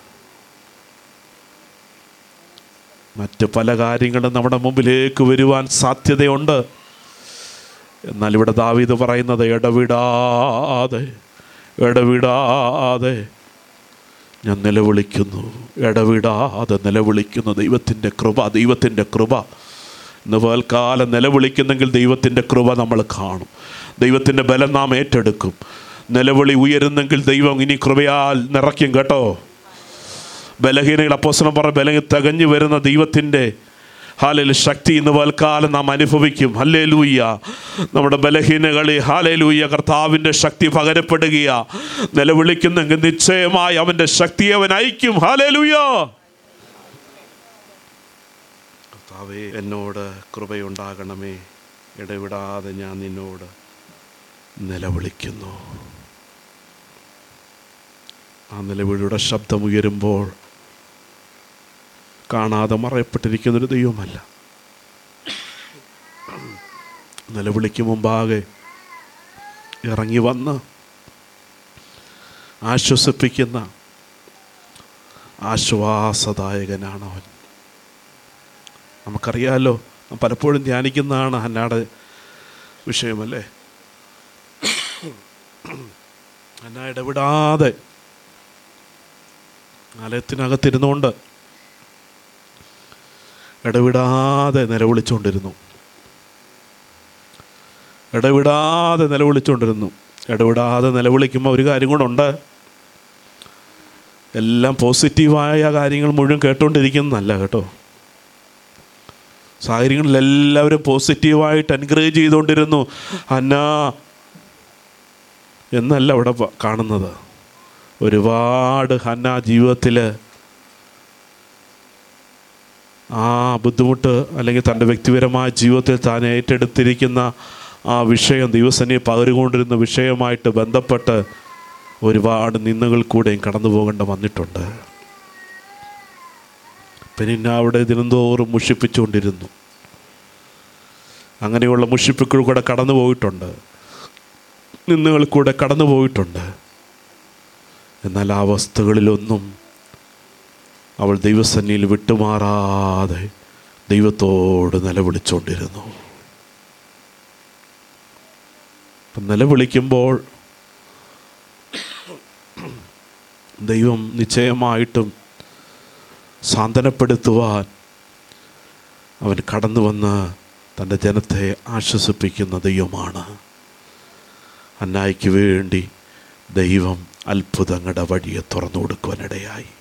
S2: മറ്റ് പല കാര്യങ്ങളും നമ്മുടെ മുമ്പിലേക്ക് വരുവാൻ സാധ്യതയുണ്ട് എന്നാൽ ഇവിടെ ദാവീദ് പറയുന്നത് ഇടവിടാതെ ഇടവിടാതെ ഞാൻ നിലവിളിക്കുന്നു ഇടവിടാതെ നിലവിളിക്കുന്നു ദൈവത്തിൻ്റെ കൃപ ദൈവത്തിൻ്റെ കൃപ ഇന്ന് പകൽക്കാലം നിലവിളിക്കുന്നെങ്കിൽ ദൈവത്തിൻ്റെ കൃപ നമ്മൾ കാണും ദൈവത്തിൻ്റെ ബലം നാം ഏറ്റെടുക്കും നിലവിളി ഉയരുന്നെങ്കിൽ ദൈവം ഇനി കൃപയാൽ നിറയ്ക്കും കേട്ടോ ബലഹീനകൾ അപ്പോസ്തലൻ പറഞ്ഞ ബലഹീന തികഞ്ഞു വരുന്ന ദൈവത്തിൻ്റെ ഹാലയിൽ ശക്തി ഇന്ന് വൽക്കാലം നാം അനുഭവിക്കും ഹല്ലേ ലൂയ്യ നമ്മുടെ ബലഹീനകളി ഹാലേ ലൂയ്യ കർത്താവിൻ്റെ ശക്തി പകരപ്പെടുകയാ നിലവിളിക്കുന്നെങ്കിൽ നിശ്ചയമായി അവൻ്റെ ശക്തിയെ അവൻ അയക്കും ഹാലേ ലൂയ്യ കർത്താവേ എന്നോട് കൃപയുണ്ടാകണമേ ഇടവിടാതെ ഞാൻ നിന്നോട് നിലവിളിക്കുന്നു ആ നിലവിളിയുടെ ശബ്ദമുയരുമ്പോൾ കാണാതെ മറയപ്പെട്ടിരിക്കുന്നൊരു ദൈവമല്ല നിലവിളിക്ക് മുമ്പാകെ ഇറങ്ങി വന്ന് ആശ്വസിപ്പിക്കുന്ന ആശ്വാസദായകനാണ് അവൻ നമുക്കറിയാമല്ലോ നാം പലപ്പോഴും ധ്യാനിക്കുന്നതാണ് ഹന്നാടെ വിഷയമല്ലേ ഹന്ന ഇടപെടാതെ ആലയത്തിനകത്തിരുന്നുകൊണ്ട് ഇടവിടാതെ നിലവിളിച്ചുകൊണ്ടിരുന്നു ഇടവിടാതെ നിലവിളിച്ചുകൊണ്ടിരുന്നു ഇടവിടാതെ നിലവിളിക്കുമ്പോൾ ഒരു കാര്യം കൂടെ എല്ലാം പോസിറ്റീവായ കാര്യങ്ങൾ മുഴുവൻ കേട്ടുകൊണ്ടിരിക്കുന്നതല്ല കേട്ടോ സാഹചര്യങ്ങളിൽ എല്ലാവരും പോസിറ്റീവായിട്ട് എൻകറേജ് ചെയ്തുകൊണ്ടിരുന്നു അന്ന എന്നല്ല അവിടെ പ- കാണുന്നത് ഒരുപാട് ഹന്ന ജീവിതത്തിൽ ആ ബുദ്ധിമുട്ട് അല്ലെങ്കിൽ തൻ്റെ വ്യക്തിപരമായ ജീവിതത്തിൽ താൻ ഏറ്റെടുത്തിരിക്കുന്ന ആ വിഷയം ദിവസനെ പകരുകൊണ്ടിരുന്ന വിഷയമായിട്ട് ബന്ധപ്പെട്ട് ഒരുപാട് നിന്നുകൾ കൂടെയും കടന്നു പോകേണ്ട വന്നിട്ടുണ്ട് പിന്നെ അവിടെ ദിനംതോറും മുഷിപ്പിച്ചുകൊണ്ടിരുന്നു അങ്ങനെയുള്ള മുഷിപ്പിക്കുകൾ കൂടെ കടന്നു പോയിട്ടുണ്ട് നിന്നുകൾ കൂടെ കടന്നു പോയിട്ടുണ്ട് എന്നാൽ ആ അവസ്ഥകളിലൊന്നും അവൾ ദൈവസന്നിയിൽ വിട്ടുമാറാതെ ദൈവത്തോട് നിലവിളിച്ചുകൊണ്ടിരുന്നു അപ്പം നിലവിളിക്കുമ്പോൾ ദൈവം നിശ്ചയമായിട്ടും സാന്ത്വനപ്പെടുത്തുവാൻ അവൻ കടന്നു വന്ന് തൻ്റെ ജനത്തെ ആശ്വസിപ്പിക്കുന്ന ദൈവമാണ് അന്നായിക്ക് വേണ്ടി ദൈവം അത്ഭുതങ്ങളുടെ വഴിയെ തുറന്നു കൊടുക്കുവാനിടയായി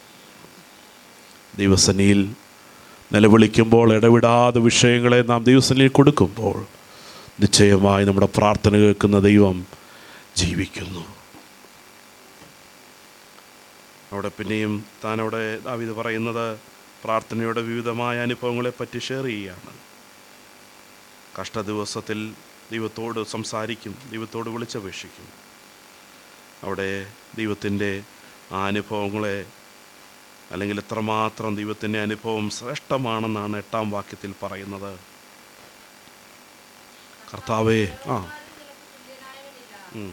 S2: ദൈവസനിയിൽ നിലവിളിക്കുമ്പോൾ ഇടവിടാതെ വിഷയങ്ങളെ നാം ദൈവസനിയിൽ കൊടുക്കുമ്പോൾ നിശ്ചയമായി നമ്മുടെ പ്രാർത്ഥന കേൾക്കുന്ന ദൈവം ജീവിക്കുന്നു അവിടെ പിന്നെയും താൻ അവിടെ ദാവീദ് പറയുന്നത് പ്രാർത്ഥനയുടെ വിവിധമായ അനുഭവങ്ങളെ പറ്റി ഷെയർ ചെയ്യുകയാണ് കഷ്ടദിവസത്തിൽ ദൈവത്തോട് സംസാരിക്കും ദൈവത്തോട് വിളിച്ചപേക്ഷിക്കും അവിടെ ദൈവത്തിൻ്റെ ആ അനുഭവങ്ങളെ അല്ലെങ്കിൽ എത്രമാത്രം ദൈവത്തിൻ്റെ അനുഭവം ശ്രേഷ്ഠമാണെന്നാണ് എട്ടാം വാക്യത്തിൽ പറയുന്നത് കർത്താവേ ആ ഉം.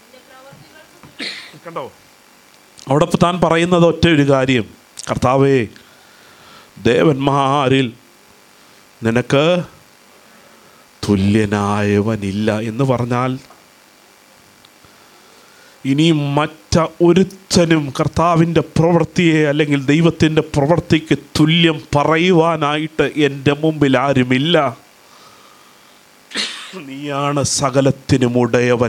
S2: കണ്ടോ അവിടെ ഇപ്പം താൻ പറയുന്നത് ഒറ്റ ഒരു കാര്യം കർത്താവേ ദേവന്മാരിൽ നിനക്ക് തുല്യനായവനില്ല എന്ന് പറഞ്ഞാൽ ഇനി മറ്റ ഒരുത്തനും കർത്താവിൻ്റെ പ്രവൃത്തിയെ അല്ലെങ്കിൽ ദൈവത്തിൻ്റെ പ്രവൃത്തിക്ക് തുല്യം പറയുവാനായിട്ട് എൻ്റെ മുമ്പിൽ ആരുമില്ല നീയാണ് സകലത്തിനും ഉടയവൻ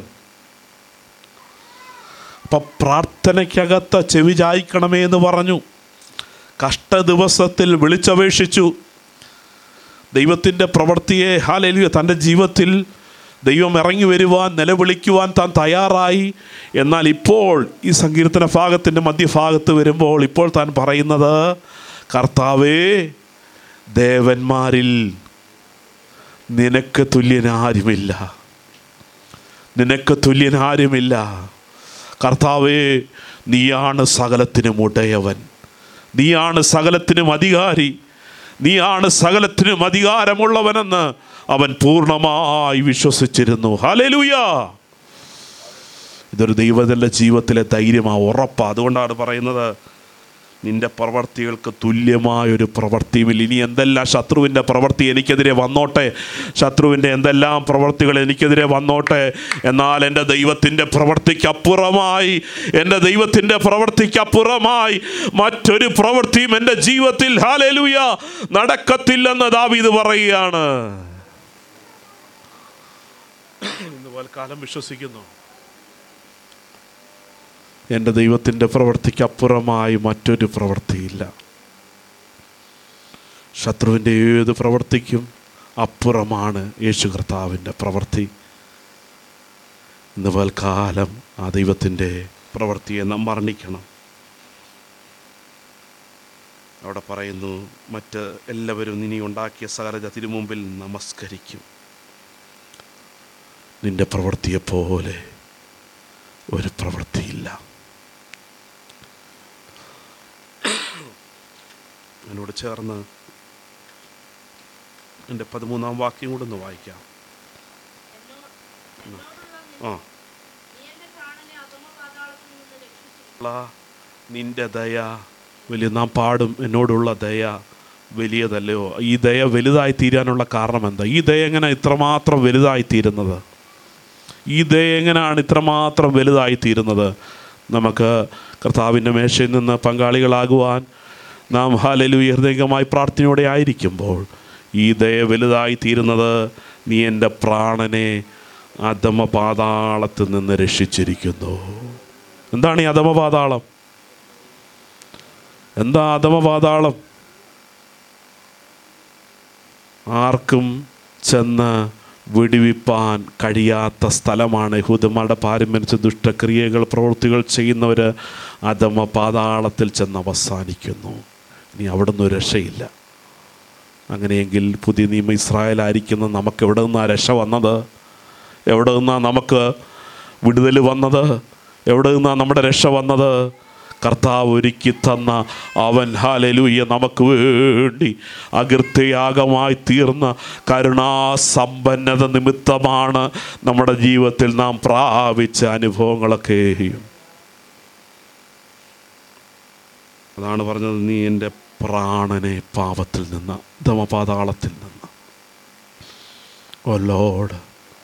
S2: അപ്പം പ്രാർത്ഥനയ്ക്കകത്ത് ചെവി ചായ്ക്കണമേ എന്ന് പറഞ്ഞു കഷ്ടദിവസത്തിൽ വിളിച്ചപേക്ഷിച്ചു ദൈവത്തിൻ്റെ പ്രവൃത്തിയെ ഹാലലിയ തൻ്റെ ജീവിതത്തിൽ ദൈവം ഇറങ്ങി വരുവാൻ നിലവിളിക്കുവാൻ താൻ തയ്യാറായി എന്നാൽ ഇപ്പോൾ ഈ സങ്കീർത്തന ഭാഗത്തിൻ്റെ മധ്യഭാഗത്ത് വരുമ്പോൾ ഇപ്പോൾ താൻ പറയുന്നത് കർത്താവേ ദേവന്മാരിൽ നിനക്ക് തുല്യനാരുമില്ല നിനക്ക് തുല്യനാരുമില്ല കർത്താവേ നീയാണ് സകലത്തിനും ഉടയവൻ നീയാണ് സകലത്തിനും അധികാരി നീയാണ് സകലത്തിനും അധികാരമുള്ളവനെന്ന് അവൻ പൂർണ്ണമായി വിശ്വസിച്ചിരുന്നു ഹലലുയ ഇതൊരു ദൈവത്തിൻ്റെ ജീവിതത്തിലെ ധൈര്യമാ ഉറപ്പാ അതുകൊണ്ടാണ് പറയുന്നത് നിന്റെ പ്രവർത്തികൾക്ക് തുല്യമായൊരു പ്രവൃത്തിയുമില്ല ഇനി എന്തെല്ലാം ശത്രുവിൻ്റെ പ്രവൃത്തി എനിക്കെതിരെ വന്നോട്ടെ ശത്രുവിൻ്റെ എന്തെല്ലാം പ്രവൃത്തികൾ എനിക്കെതിരെ വന്നോട്ടെ എന്നാൽ എൻ്റെ ദൈവത്തിൻ്റെ പ്രവൃത്തിക്കപ്പുറമായി എൻ്റെ ദൈവത്തിൻ്റെ പ്രവൃത്തിക്കപ്പുറമായി മറ്റൊരു പ്രവൃത്തിയും എൻ്റെ ജീവിതത്തിൽ ഹാലേലുയ നടക്കത്തില്ലെന്ന് ദാവീദ് പറയുകയാണ് ഇന്ന് പൽക്കാലം വിശ്വസിക്കുന്നു എൻ്റെ ദൈവത്തിൻ്റെ പ്രവൃത്തിക്ക് അപ്പുറമായി മറ്റൊരു പ്രവൃത്തിയില്ല ശത്രുവിൻ്റെ ഏത് പ്രവൃത്തിക്കും അപ്പുറമാണ് യേശു കർത്താവിൻ്റെ പ്രവൃത്തി ഇന്ന് പൽക്കാലം ആ ദൈവത്തിൻ്റെ പ്രവൃത്തിയെ നാം മറണിക്കണം അവിടെ പറയുന്നു മറ്റ് എല്ലാവരും ഇനി ഉണ്ടാക്കിയ സകലജ തിരുമുമ്പിൽ നമസ്കരിക്കും നിന്റെ പ്രവൃത്തിയെപ്പോലെ ഒരു പ്രവൃത്തിയില്ല
S1: എന്നോട് ചേർന്ന് എൻ്റെ പതിമൂന്നാം വാക്യം കൂടെ ഒന്ന് വായിക്കാം ആ ഉള്ള നിന്റെ ദയ വലിയ നാം പാടും എന്നോടുള്ള ദയ വലിയതല്ലയോ ഈ ദയ വലുതായി തീരാനുള്ള കാരണം എന്താ ഈ ദയ എങ്ങനെ ഇത്രമാത്രം വലുതായി തീരുന്നത് ഈ ദയ എങ്ങനെയാണ് ഇത്രമാത്രം വലുതായി തീരുന്നത് നമുക്ക് കർത്താവിൻ്റെ മേശയിൽ നിന്ന് പങ്കാളികളാകുവാൻ നാം ഹാലലു ഹൃദയംഗമായി പ്രാർത്ഥനയോടെ ആയിരിക്കുമ്പോൾ ഈ ദയ വലുതായി തീരുന്നത് നീ എൻ്റെ പ്രാണനെ അധമപാതാളത്തിൽ നിന്ന് രക്ഷിച്ചിരിക്കുന്നു എന്താണ് ഈ അധമപാതാളം എന്താ അധമപാതാളം ആർക്കും ചെന്ന് വിടിവിപ്പാൻ കഴിയാത്ത സ്ഥലമാണ് യഹൂദന്മാരുടെ പാരമ്പര്യ ദുഷ്ടക്രിയകൾ പ്രവൃത്തികൾ ചെയ്യുന്നവർ അധമ പാതാളത്തിൽ ചെന്ന് അവസാനിക്കുന്നു ഇനി അവിടെ നിന്ന് രക്ഷയില്ല അങ്ങനെയെങ്കിൽ പുതിയ നിയമ ഇസ്രായേലായിരിക്കുന്ന നമുക്ക് എവിടെ നിന്നാണ് രക്ഷ വന്നത് എവിടെ നിന്നാണ് നമുക്ക് വിടുതൽ വന്നത് എവിടെ നിന്നാണ് നമ്മുടെ രക്ഷ വന്നത് കർത്താവ് ഒരുക്കി തന്ന അവൻ ഹാലലൂയ നമുക്ക് വേണ്ടി അകൃത്യയാഗമായി തീർന്ന കരുണാസമ്പന്നത നിമിത്തമാണ് നമ്മുടെ ജീവിതത്തിൽ നാം പ്രാപിച്ച അനുഭവങ്ങളൊക്കെയും അതാണ് പറഞ്ഞത് നീ എൻ്റെ പ്രാണനെ പാപത്തിൽ നിന്ന് ധമപാതാളത്തിൽ നിന്ന് O Lord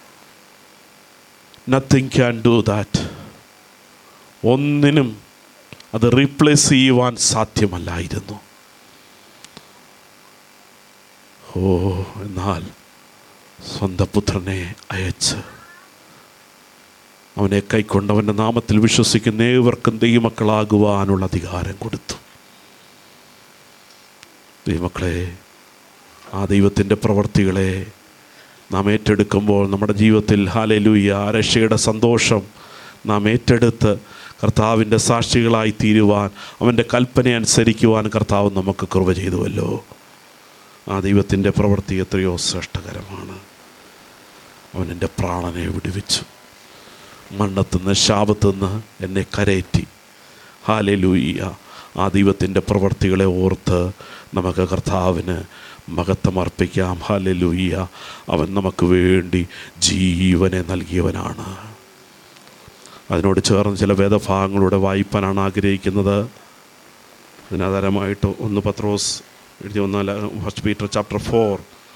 S1: nothing can do that ഒന്നിനും അത് റീപ്ലേസ് ചെയ്യുവാൻ സാധ്യമല്ലായിരുന്നു ഓ എന്നാൽ സ്വന്തം പുത്രനെ അയച്ച് അവനെ കൈക്കൊണ്ടവൻ്റെ നാമത്തിൽ വിശ്വസിക്കുന്ന ഏവർക്കും ദൈവമക്കളാകുവാനുള്ള അധികാരം കൊടുത്തു ദൈവമക്കളെ ആ ദൈവത്തിൻ്റെ പ്രവർത്തികളെ നാം ഏറ്റെടുക്കുമ്പോൾ നമ്മുടെ ജീവിതത്തിൽ ഹാലലൂയ രക്ഷയുടെ സന്തോഷം നാം ഏറ്റെടുത്ത് കർത്താവിൻ്റെ സാക്ഷികളായി തീരുവാൻ അവൻ്റെ കൽപ്പന അനുസരിക്കുവാൻ കർത്താവ് നമുക്ക് കൃപ ചെയ്തുവല്ലോ ആ ദൈവത്തിൻ്റെ പ്രവൃത്തി എത്രയോ ശ്രേഷ്ഠകരമാണ് അവൻ എൻ്റെ പ്രാണനെ വിടുവിച്ചു മണ്ണത്തുനിന്ന് ശാപത്തുനിന്ന് എന്നെ കരയറ്റി ഹാലലൂയ്യ ആ ദൈവത്തിൻ്റെ പ്രവൃത്തികളെ ഓർത്ത് നമുക്ക് കർത്താവിന് മഹത്വം അർപ്പിക്കാം ഹാലലൂയ്യ അവൻ നമുക്ക് വേണ്ടി ജീവനെ നൽകിയവനാണ് അതിനോട് ചേർന്ന് ചില വേദഭാഗങ്ങളുടെ വായിപ്പാനാണ് ആഗ്രഹിക്കുന്നത് അതിനാധാരമായിട്ട് ഒന്ന് പത്രോസ് എഴുതി വന്നാൽ first Peter chapter four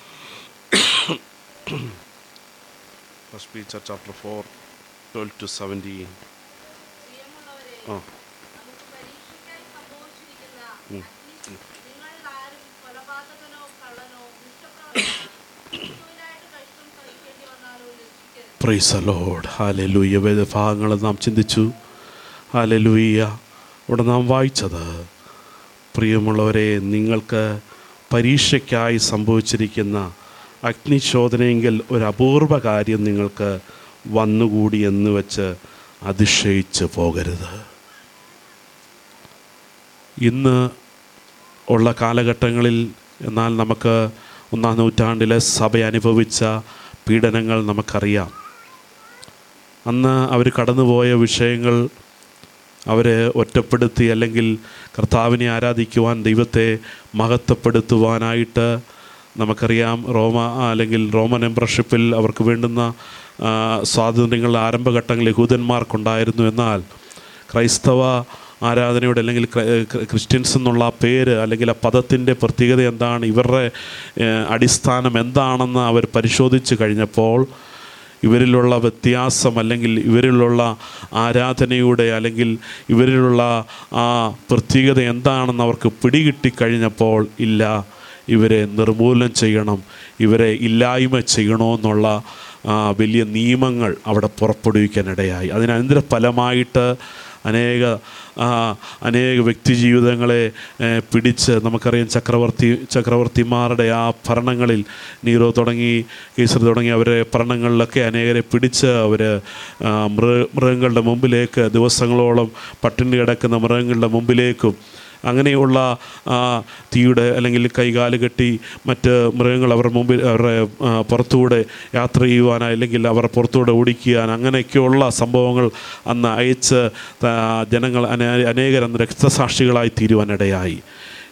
S1: first Peter chapter four twelve to seventeen
S3: പ്രിയമുള്ളവരെ,
S1: ആ
S3: നമുക്ക് പരീക്ഷയ്ക്കായി സംഭവിച്ചിരിക്കുന്ന അഗ്നി നിങ്ങളിൽ ആരും കൊലപാതകനോ കള്ളനോ ദുഷ്ടപ്രവർത്തനോ ക്രിസ്തുവിനായിട്ട് കഷ്ടം സഹിക്കേണ്ടി വന്നാലോ ലജ്ജിക്കരുത്
S1: പ്രൈസ് ലോഡ് ഹാലലൂയ വേദഭാഗങ്ങൾ നാം ചിന്തിച്ചു ഹാലലൂയ ഇവിടെ നാം വായിച്ചത് പ്രിയമുള്ളവരെ നിങ്ങൾക്ക് പരീക്ഷയ്ക്കായി സംഭവിച്ചിരിക്കുന്ന അഗ്നിശോധനയെങ്കിൽ ഒരു അപൂർവ കാര്യം നിങ്ങൾക്ക് വന്നുകൂടി എന്ന് വെച്ച് അതിശയിച്ച് പോകരുത് ഇന്ന് ഉള്ള കാലഘട്ടങ്ങളിൽ എന്നാൽ നമുക്ക് ഒന്നാം നൂറ്റാണ്ടിലെ സഭ അനുഭവിച്ച പീഡനങ്ങൾ നമുക്കറിയാം അന്ന് അവർ കടന്നുപോയ വിഷയങ്ങൾ അവരെ ഒറ്റപ്പെടുത്തി അല്ലെങ്കിൽ കർത്താവിനെ ആരാധിക്കുവാൻ ദൈവത്തെ മഹത്വപ്പെടുത്തുവാനായിട്ട് നമുക്കറിയാം റോമ അല്ലെങ്കിൽ റോമൻ എംബ്രഷിപ്പിൽ അവർക്ക് വേണ്ടുന്ന ആ, സ്വാതന്ത്ര്യങ്ങളുടെ ആരംഭഘട്ടങ്ങൾ യഹൂദന്മാർക്കുണ്ടായിരുന്നു എന്നാൽ ക്രൈസ്തവ ആരാധനയോട് അല്ലെങ്കിൽ ക്ര- ക്ര- ക്രിസ്ത്യൻസ് എന്നുള്ള ആ പേര് അല്ലെങ്കിൽ ആ പദത്തിൻ്റെ പ്രത്യേകത എന്താണ് ഇവരുടെ ഏഹ്, അടിസ്ഥാനം എന്താണെന്ന് അവർ പരിശോധിച്ച് കഴിഞ്ഞപ്പോൾ ഇവരിലുള്ള വ്യത്യാസം അല്ലെങ്കിൽ ഇവരിലുള്ള ആരാധനയുടെ അല്ലെങ്കിൽ ഇവരിലുള്ള ആ പ്രത്യേകത എന്താണെന്ന് അവർക്ക് പിടികിട്ടിക്കഴിഞ്ഞപ്പോൾ ഇല്ല ഇവരെ നിർമൂലനം ചെയ്യണം ഇവരെ ഇല്ലായ്മ ചെയ്യണമെന്നുള്ള ആ, വലിയ നിയമങ്ങൾ അവിടെ പുറപ്പെടുവിക്കാനിടയായി അതിനന്തര ഫലമായിട്ട് അനേക ആ, അനേക വ്യക്തി ജീവിതങ്ങളെ ഏ, പിടിച്ച് നമുക്കറിയാം ചക്രവർത്തി ചക്രവർത്തിമാരുടെ ആ ഭരണങ്ങളിൽ നീറോ തുടങ്ങി കേസർ തുടങ്ങി അവരെ ഭരണങ്ങളിലൊക്കെ അനേകരെ പിടിച്ച് അവർ മൃഗ മൃഗങ്ങളുടെ മുമ്പിലേക്ക് ദിവസങ്ങളോളം പട്ടിണി കിടക്കുന്ന മൃഗങ്ങളുടെ മുമ്പിലേക്കും അങ്ങനെയുള്ള ആ, തീയുടെ അല്ലെങ്കിൽ കൈകാല് കെട്ടി മറ്റ് മൃഗങ്ങൾ അവർ മുമ്പിൽ അവരുടെ ആ, പുറത്തുകൂടെ യാത്ര ചെയ്യുവാൻ അല്ലെങ്കിൽ അവർ പുറത്തുകൂടെ ഓടിക്കുവാൻ അങ്ങനെയൊക്കെയുള്ള സംഭവങ്ങൾ അന്ന് അയച്ച് ത- ജനങ്ങൾ അനേ- അനേകർ അന്ന് രക്തസാക്ഷികളായി തീരുവാനിടയായി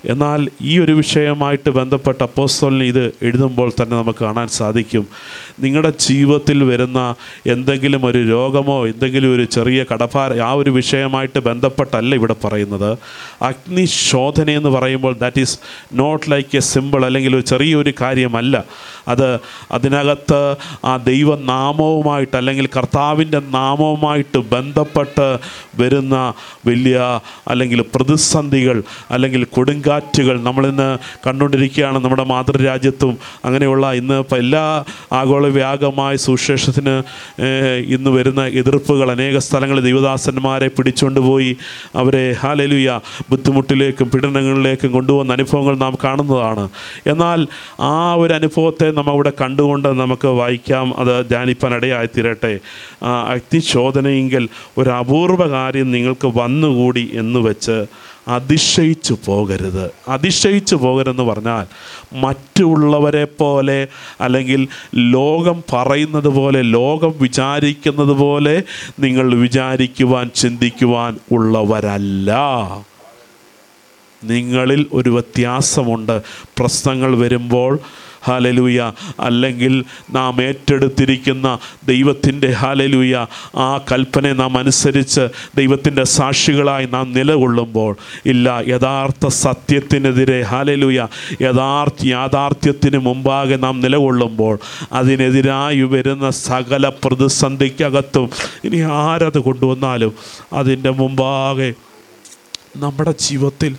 S2: എന്നാൽ ഈ ഒരു വിഷയമായിട്ട് ബന്ധപ്പെട്ട അപ്പോസ്തലന് ഇത് എഴുതുമ്പോൾ തന്നെ നമുക്ക് കാണാൻ സാധിക്കും നിങ്ങളുടെ ജീവിതത്തിൽ വരുന്ന എന്തെങ്കിലും ഒരു രോഗമോ എന്തെങ്കിലും ഒരു ചെറിയ കടഭാര ആ ഒരു വിഷയമായിട്ട് ബന്ധപ്പെട്ടല്ല ഇവിടെ പറയുന്നത് അഗ്നിശോധന എന്ന് പറയുമ്പോൾ that is not like a simple അല്ലെങ്കിൽ ഒരു ചെറിയൊരു കാര്യമല്ല അത് അതിനകത്ത് ആ ദൈവനാമവുമായിട്ട് അല്ലെങ്കിൽ കർത്താവിൻ്റെ നാമവുമായിട്ട് ബന്ധപ്പെട്ട് വരുന്ന വലിയ അല്ലെങ്കിൽ പ്രതിസന്ധികൾ അല്ലെങ്കിൽ കൊടുങ്കാറ്റുകൾ നമ്മളിന്ന് കണ്ടുകൊണ്ടിരിക്കുകയാണ് നമ്മുടെ മാതൃരാജ്യത്തും അങ്ങനെയുള്ള ഇന്ന് ഇപ്പം എല്ലാ ആഗോള വ്യാപകമായ സുശേഷത്തിന് ഏഹ്, ഇന്ന് വരുന്ന എതിർപ്പുകൾ അനേക സ്ഥലങ്ങളിൽ ദൈവദാസന്മാരെ പിടിച്ചുകൊണ്ട് പോയി അവരെ ഹാലലുയ ബുദ്ധിമുട്ടിലേക്കും പീഡനങ്ങളിലേക്കും കൊണ്ടുവന്ന അനുഭവങ്ങൾ നാം കാണുന്നതാണ് എന്നാൽ ആ ഒരു അനുഭവത്തെ നമ്മൾ ഇവിടെ കണ്ടുകൊണ്ട് നമുക്ക് വായിക്കാം അത് ധ്യാനിപ്പാൻ ഇടയായി തീരട്ടെ ആ അഗ്നിശോധനയെങ്കിൽ ഒരു അപൂർവ കാര്യം നിങ്ങൾക്ക് വന്നുകൂടി എന്ന് വെച്ച് അതിശയിച്ചു പോകരുത് അതിശയിച്ചു പോകരുതെന്ന് പറഞ്ഞാൽ മറ്റുള്ളവരെ പോലെ അല്ലെങ്കിൽ ലോകം പറയുന്നത് പോലെ ലോകം വിചാരിക്കുന്നത് പോലെ നിങ്ങൾ വിചാരിക്കുവാൻ ചിന്തിക്കുവാൻ ഉള്ളവരല്ല നിങ്ങളിൽ ഒരു വ്യത്യാസമുണ്ട് പ്രശ്നങ്ങൾ വരുമ്പോൾ ഹാലലൂയ അല്ലെങ്കിൽ നാം ഏറ്റെടുത്തിരിക്കുന്ന ദൈവത്തിൻ്റെ ഹാലലൂയ ആ കൽപ്പനയെ നാം അനുസരിച്ച് ദൈവത്തിൻ്റെ സാക്ഷികളായി നാം നിലകൊള്ളുമ്പോൾ ഇല്ല യഥാർത്ഥ സത്യത്തിനെതിരെ ഹാലലൂയ യഥാർത്ഥ യാഥാർത്ഥ്യത്തിന് മുമ്പാകെ നാം നിലകൊള്ളുമ്പോൾ അതിനെതിരായി വരുന്ന സകല പ്രതിസന്ധിക്കകത്തും ഇനി ആരത് കൊണ്ടുവന്നാലും അതിൻ്റെ മുമ്പാകെ നമ്മുടെ ജീവിതത്തിൽ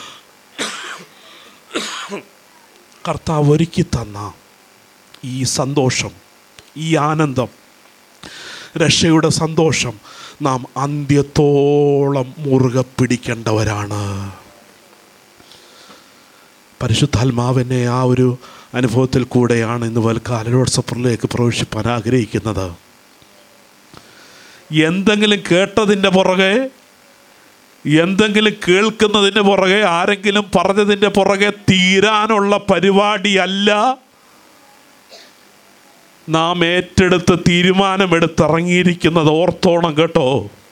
S2: കർത്താവ് ഒരുക്കി തന്ന ഈ സന്തോഷം ഈ ആനന്ദം രക്ഷയുടെ സന്തോഷം നാം അന്ത്യത്തോളം മുറുകെ പിടിക്കേണ്ടവരാണ് പരിശുദ്ധാത്മാവിനെ ആ ഒരു അനുഭവത്തിൽ കൂടെയാണ് ഇന്ന് വൽക്കാലോത്സവത്തിലേക്ക് പ്രവേശിപ്പാൻ ആഗ്രഹിക്കുന്നത് എന്തെങ്കിലും കേട്ടതിൻ്റെ പുറകെ എന്തെങ്കിലും കേൾക്കുന്നതിൻ്റെ പുറകെ ആരെങ്കിലും പറഞ്ഞതിൻ്റെ പുറകെ തീരാനുള്ള പരിപാടിയല്ല നാം ഏറ്റെടുത്ത് തീരുമാനമെടുത്തിറങ്ങിയിരിക്കുന്നത് ഓർത്തോണം കേട്ടോ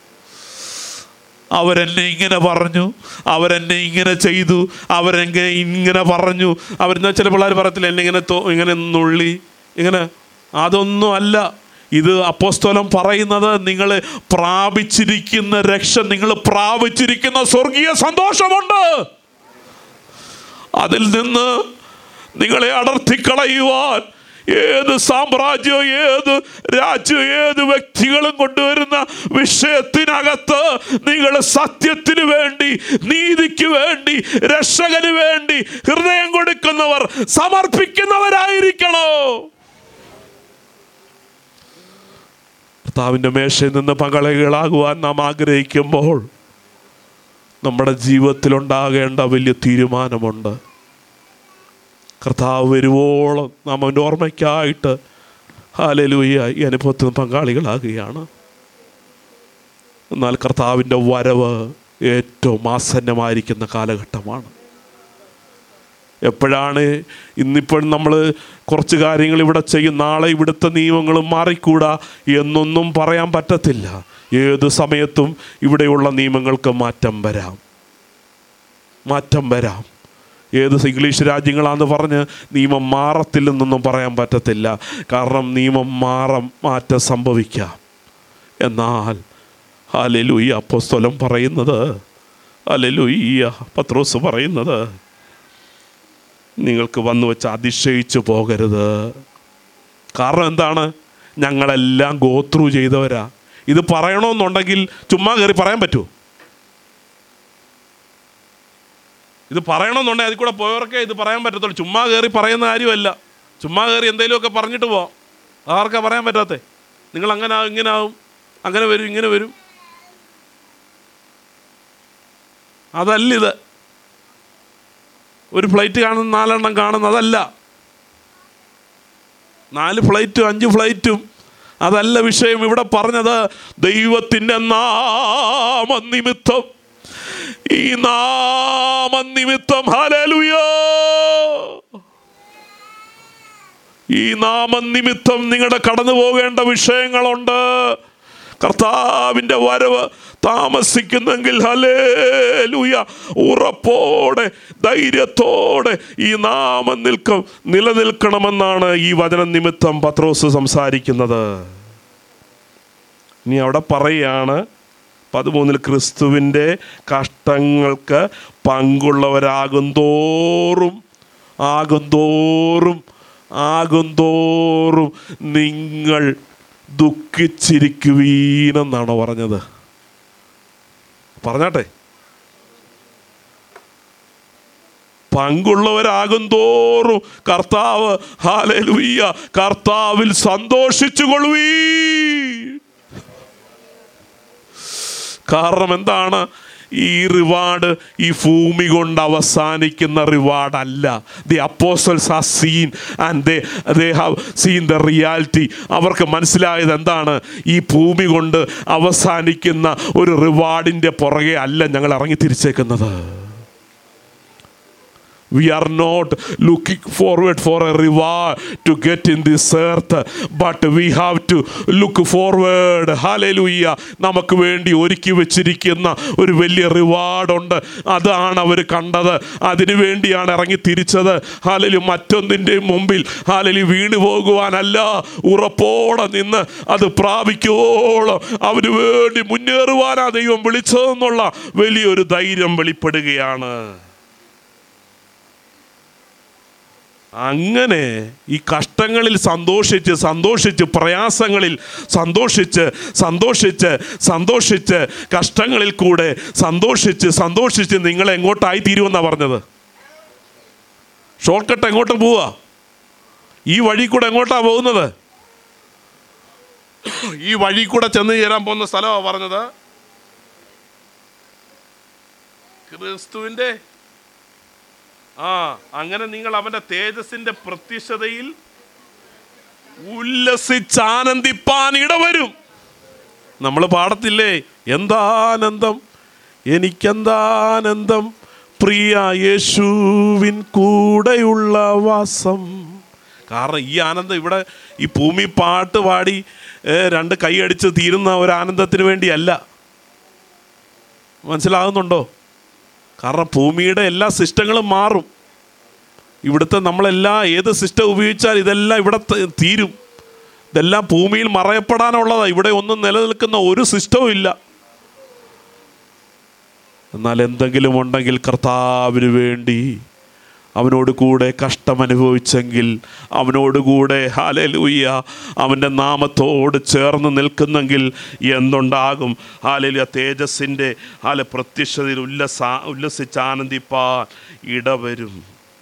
S2: അവരെന്നെ ഇങ്ങനെ പറഞ്ഞു അവരെന്നെ ഇങ്ങനെ ചെയ്തു അവരെങ്ങനെ ഇങ്ങനെ പറഞ്ഞു അവരെന്നാ ചില പിള്ളേർ പറയത്തില്ല എന്നെ ഇങ്ങനെ തോ ഇങ്ങനെ നുള്ളി ഇങ്ങനെ അതൊന്നും അല്ല ഇത് അപ്പോസ്തലം പറയുന്നത് നിങ്ങൾ പ്രാപിച്ചിരിക്കുന്ന രക്ഷ നിങ്ങൾ പ്രാപിച്ചിരിക്കുന്ന സ്വർഗീയ സന്തോഷമുണ്ട് അതിൽ നിന്ന് നിങ്ങളെ അടർത്തിക്കളയുവാൻ ഏത് സാമ്രാജ്യവും ഏത് രാജ്യവും ഏത് വ്യക്തികളും കൊണ്ടുവരുന്ന വിഷയത്തിനകത്ത് നിങ്ങൾ സത്യത്തിന് വേണ്ടി നീതിക്ക് വേണ്ടി രക്ഷകന് വേണ്ടി ഹൃദയം കൊടുക്കുന്നവർ സമർപ്പിക്കുന്നവരായിരിക്കണോ കർത്താവിൻ്റെ മേശയിൽ നിന്ന് പങ്കാളികളാകുവാൻ നാം ആഗ്രഹിക്കുമ്പോൾ നമ്മുടെ ജീവിതത്തിലുണ്ടാകേണ്ട വലിയ തീരുമാനമുണ്ട് കർത്താവ് വരുവോളം നാം അവൻ്റെ ഓർമ്മയ്ക്കായിട്ട് ഹാലലൂയ ഈ അനുഭവത്തിൽ നിന്ന് പങ്കാളികളാകുകയാണ് എന്നാൽ കർത്താവിൻ്റെ വരവ് ഏറ്റവും ആസന്നമായിരിക്കുന്ന കാലഘട്ടമാണ് എപ്പോഴാണ് ഇന്നിപ്പോൾ നമ്മൾ കുറച്ച് കാര്യങ്ങൾ ഇവിടെ ചെയ്യും നാളെ ഇവിടുത്തെ നിയമങ്ങളും മാറിക്കൂടാ എന്നൊന്നും പറയാൻ പറ്റത്തില്ല ഏത് സമയത്തും ഇവിടെയുള്ള നിയമങ്ങൾക്ക് മാറ്റം വരാം മാറ്റം വരാം ഏത് ഇംഗ്ലീഷ് രാജ്യങ്ങളാന്ന് പറഞ്ഞ് നിയമം മാറത്തില്ലെന്നൊന്നും പറയാൻ പറ്റത്തില്ല കാരണം നിയമം മാറം മാറ്റം സംഭവിക്കാം എന്നാൽ അലലുയ്യ അപ്പോസ്തലം പറയുന്നത് അലലുയ്യ പത്രോസ് പറയുന്നത് നിങ്ങൾക്ക് വന്നു വെച്ച് അതിശയിച്ചു പോകരുത് കാരണം എന്താണ് ഞങ്ങളെല്ലാം ഗോത്രൂ ചെയ്തവരാ ഇത് പറയണമെന്നുണ്ടെങ്കിൽ ചുമ്മാ കയറി പറയാൻ പറ്റുമോ ഇത് പറയണമെന്നുണ്ടെങ്കിൽ അതിൽ കൂടെ പോയവർക്കേ ഇത് പറയാൻ പറ്റത്തുള്ളൂ ചുമ്മാ കയറി പറയുന്ന കാര്യമല്ല ചുമ്മാ കയറി എന്തെങ്കിലുമൊക്കെ പറഞ്ഞിട്ട് പോവാം ആർക്കാ പറയാൻ പറ്റാത്തേ നിങ്ങൾ അങ്ങനെ ആവും ഇങ്ങനെ ആവും അങ്ങനെ വരും ഇങ്ങനെ വരും അതല്ല ഇത് ഒരു ഫ്ലൈറ്റ് കാണുന്ന നാലെണ്ണം കാണുന്നതല്ല നാല് ഫ്ലൈറ്റും അഞ്ച് ഫ്ലൈറ്റും അതല്ല വിഷയം ഇവിടെ പറഞ്ഞത് ദൈവത്തിൻ്റെ നാമനിമിത്തം ഈ നാമനിമിത്തം ഹലലുയോ ഈ നാമനിമിത്തം നിങ്ങളുടെ കടന്നു പോകേണ്ട വിഷയങ്ങളുണ്ട് കർത്താവിൻ്റെ വരവ് താമസിക്കുന്നെങ്കിൽ ഹലേലൂയ ഉറപ്പോടെ ധൈര്യത്തോടെ ഈ നാമം നിൽക്കും നിലനിൽക്കണമെന്നാണ് ഈ വചന നിമിത്തം പത്രോസ് സംസാരിക്കുന്നത് ഇനി അവിടെ പറയുകയാണ് പതിമൂന്നിൽ ക്രിസ്തുവിൻ്റെ കഷ്ടങ്ങൾക്ക് പങ്കുള്ളവരാകും തോറും ആകും തോറും ആകും തോറും നിങ്ങൾ ദുഃഖിച്ചിരിക്കുവീനെന്നാണോ പറഞ്ഞത് പറഞ്ഞാട്ടെ പങ്കുള്ളവരാകും തോറും കർത്താവ് ഹാലലുയ്യ കർത്താവിൽ സന്തോഷിച്ചു കൊള്ളുവീ കാരണം എന്താണ് ഈ റിവാർഡ് ഈ ഭൂമി കൊണ്ട് അവസാനിക്കുന്ന റിവാർഡ് അല്ല the apostles ah seen and they they have seen the reality അവർക്ക് മനസ്സിലായത് എന്താണ് ഈ ഭൂമി കൊണ്ട് അവസാനിക്കുന്ന ഒരു റിവാർഡിൻ്റെ പുറകെ അല്ല ഞങ്ങൾ ഇറങ്ങി തിരിച്ചേക്കുന്നത് We are not looking forward for a reward to get in this earth, but we have to look forward. Hallelujah. നമുക്ക് വേണ്ടി ഒരുക്കി വെച്ചിരിക്കുന്ന ഒരു വലിയ റിവാർഡുണ്ട് അതാണ് അവർ കണ്ടത് അതിനു വേണ്ടിയാണ് ഇറങ്ങി തിരിച്ചത് ഹാലലി മറ്റൊന്നിൻ്റെയും മുമ്പിൽ ഹാലലി വീണു പോകുവാനല്ല ഉറപ്പോടെ നിന്ന് അത് പ്രാപിക്കുവോളം അവന് വേണ്ടി മുന്നേറുവാനാ ദൈവം വിളിച്ചതെന്നുള്ള വലിയൊരു ധൈര്യം വെളിപ്പെടുകയാണ് അങ്ങനെ ഈ കഷ്ടങ്ങളിൽ സന്തോഷിച്ച് സന്തോഷിച്ച് പ്രയാസങ്ങളിൽ സന്തോഷിച്ച് സന്തോഷിച്ച് സന്തോഷിച്ച് കഷ്ടങ്ങളിൽ കൂടെ സന്തോഷിച്ച് സന്തോഷിച്ച് നിങ്ങൾ എങ്ങോട്ടായി തീരുമെന്നാണ് പറഞ്ഞത് ഷോർട്ട് കട്ട് എങ്ങോട്ട് പോവാ ഈ വഴി കൂടെ എങ്ങോട്ടാ പോകുന്നത് ഈ വഴി കൂടെ ചെന്ന് ചേരാൻ പോകുന്ന സ്ഥലമാണ് പറഞ്ഞത് ക്രിസ്തുവിൻ്റെ ആ അങ്ങനെ നിങ്ങൾ അവന്റെ തേജസിന്റെ പ്രത്യക്ഷതയിൽ ഉല്ലസിച്ചാനന്ദിപ്പാൻ ഇടവരും നമ്മൾ പാടത്തില്ലേ എന്താനന്ദം എനിക്കെന്താനന്ദം പ്രിയ യേശുവിൻ കൂടെയുള്ള വാസം കാരണം ഈ ആനന്ദം ഇവിടെ ഈ ഭൂമി പാട്ട് പാടി ഏ, രണ്ട് കൈയടിച്ച് തീരുന്ന ഒരു ആനന്ദത്തിന് വേണ്ടിയല്ല മനസ്സിലാകുന്നുണ്ടോ കാരണം ഭൂമിയുടെ എല്ലാ സിസ്റ്റങ്ങളും മാറും ഇവിടുത്തെ നമ്മളെല്ലാം ഏത് സിസ്റ്റം ഉപയോഗിച്ചാൽ ഇതെല്ലാം ഇവിടെ ത- തീരും ഇതെല്ലാം ഭൂമിയിൽ മറയപ്പെടാനുള്ളതാണ് ഇവിടെ ഒന്നും നിലനിൽക്കുന്ന ഒരു സിസ്റ്റവും ഇല്ല എന്നാൽ എന്തെങ്കിലും ഉണ്ടെങ്കിൽ കർത്താവിന് വേണ്ടി അവനോട് കൂടെ കഷ്ടം അനുഭവിച്ചെങ്കിൽ അവനോട് കൂടെ ഹാലലൂയ്യ അവൻ്റെ നാമത്തോട് ചേർന്ന് നിൽക്കുന്നെങ്കിൽ എന്തുണ്ടാകും ഹാലലുയ തേജസ്സിൻ്റെ ഹാല പ്രത്യക്ഷതയിൽ ഉല്ലസ ഉല്ലസിച്ച് ആനന്ദിപ്പാൻ ഇടവരും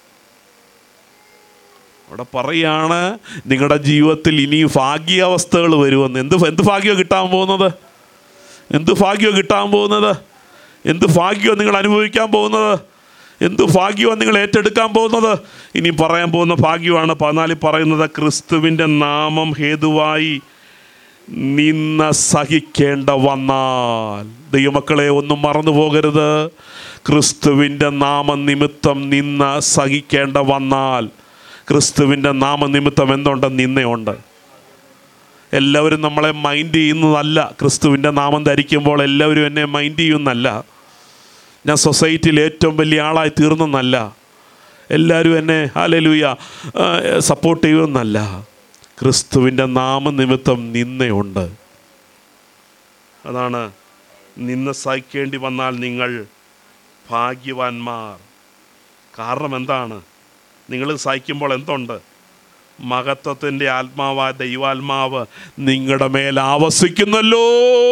S2: അവിടെ പറയാണ് നിങ്ങളുടെ ജീവിതത്തിൽ ഇനി ഭാഗ്യാവസ്ഥകൾ വരുമെന്ന് എന്ത് എന്ത് ഭാഗ്യം കിട്ടാൻ പോകുന്നത് എന്ത് ഭാഗ്യം കിട്ടാൻ പോകുന്നത് എന്ത് ഭാഗ്യം നിങ്ങൾ അനുഭവിക്കാൻ പോകുന്നത് എന്ത് ഭാഗ്യമാണ് നിങ്ങൾ ഏറ്റെടുക്കാൻ പോകുന്നത് ഇനി പറയാൻ പോകുന്ന ഭാഗ്യമാണ് പതിനാലിൽ പറയുന്നത് ക്രിസ്തുവിൻ്റെ നാമം ഹേതുവായി നിന്ന സഹിക്കേണ്ട വന്നാൽ ദൈവമക്കളെ ഒന്നും മറന്നു പോകരുത് ക്രിസ്തുവിൻ്റെ നാമനിമിത്തം നിന്ന സഹിക്കേണ്ട വന്നാൽ ക്രിസ്തുവിൻ്റെ നാമനിമിത്തം എന്തുണ്ട് നിന്നയുണ്ട് എല്ലാവരും നമ്മളെ മൈൻഡ് ചെയ്യുന്നതല്ല ക്രിസ്തുവിൻ്റെ നാമം ധരിക്കുമ്പോൾ എല്ലാവരും എന്നെ മൈൻഡ് ചെയ്യുന്നല്ല ഞാൻ സൊസൈറ്റിയിൽ ഏറ്റവും വലിയ ആളായി തീർന്നെന്നല്ല എല്ലാവരും എന്നെ ഹാലലൂയ സപ്പോർട്ട് ചെയ്യുമെന്നല്ല ക്രിസ്തുവിൻ്റെ നാമനിമിത്തം നിന്നയുണ്ട് അതാണ് നിന്ന സഹിക്കേണ്ടി വന്നാൽ നിങ്ങൾ ഭാഗ്യവാന്മാർ കാരണം എന്താണ് നിങ്ങൾ സഹിക്കുമ്പോൾ എന്തുണ്ട് മഹത്വത്തിൻ്റെ ആത്മാവായ ദൈവാത്മാവ് നിങ്ങളുടെ മേൽ ആവസിക്കുന്നല്ലോ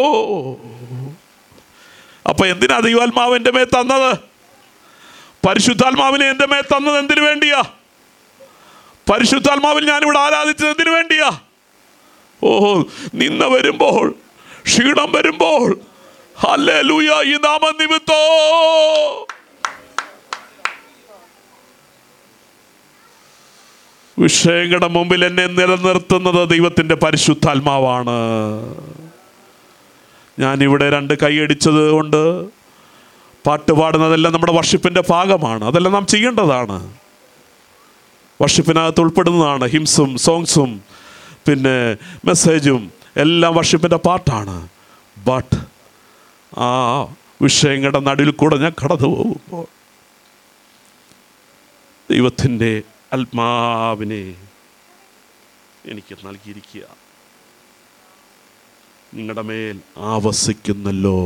S2: അപ്പൊ എന്തിനാ ദൈവാത്മാവ് എൻ്റെ മേൽ തന്നത് പരിശുദ്ധാത്മാവിനെ എൻ്റെ മേൽ തന്നത് എന്തിനു വേണ്ടിയാ പരിശുദ്ധാത്മാവിൽ ഞാനിവിടെ ആരാധിച്ചത് എന്തിനു വേണ്ടിയാ ഓഹോ നിന്ന വരുമ്പോൾ ക്ഷീണം വരുമ്പോൾ ഹല്ലേലൂയ ഈ നാമനിമിത്തോ വിഷയങ്ങളുടെ മുമ്പിൽ എന്നെ നിലനിർത്തുന്നത് ദൈവത്തിൻ്റെ പരിശുദ്ധാത്മാവാണ് ഞാനിവിടെ രണ്ട് കൈയടിച്ചത് കൊണ്ട് പാട്ട് പാടുന്നതെല്ലാം നമ്മുടെ വർഷിപ്പിൻ്റെ ഭാഗമാണ് അതെല്ലാം നാം ചെയ്യേണ്ടതാണ് വർഷിപ്പിനകത്ത് ഉൾപ്പെടുന്നതാണ് ഹിംസും സോങ്സും പിന്നെ മെസ്സേജും എല്ലാം വർഷിപ്പിൻ്റെ പാട്ടാണ് ബട്ട് ആ വിഷയങ്ങളുടെ നടുവിൽ കൂടെ ഞാൻ കടന്നു പോകുമ്പോൾ ദൈവത്തിൻ്റെ ആത്മാവിനെ എനിക്ക് നൽകിയിരിക്കുക നിങ്ങളുടെ മേൽ ആവസിക്കുന്നല്ലോ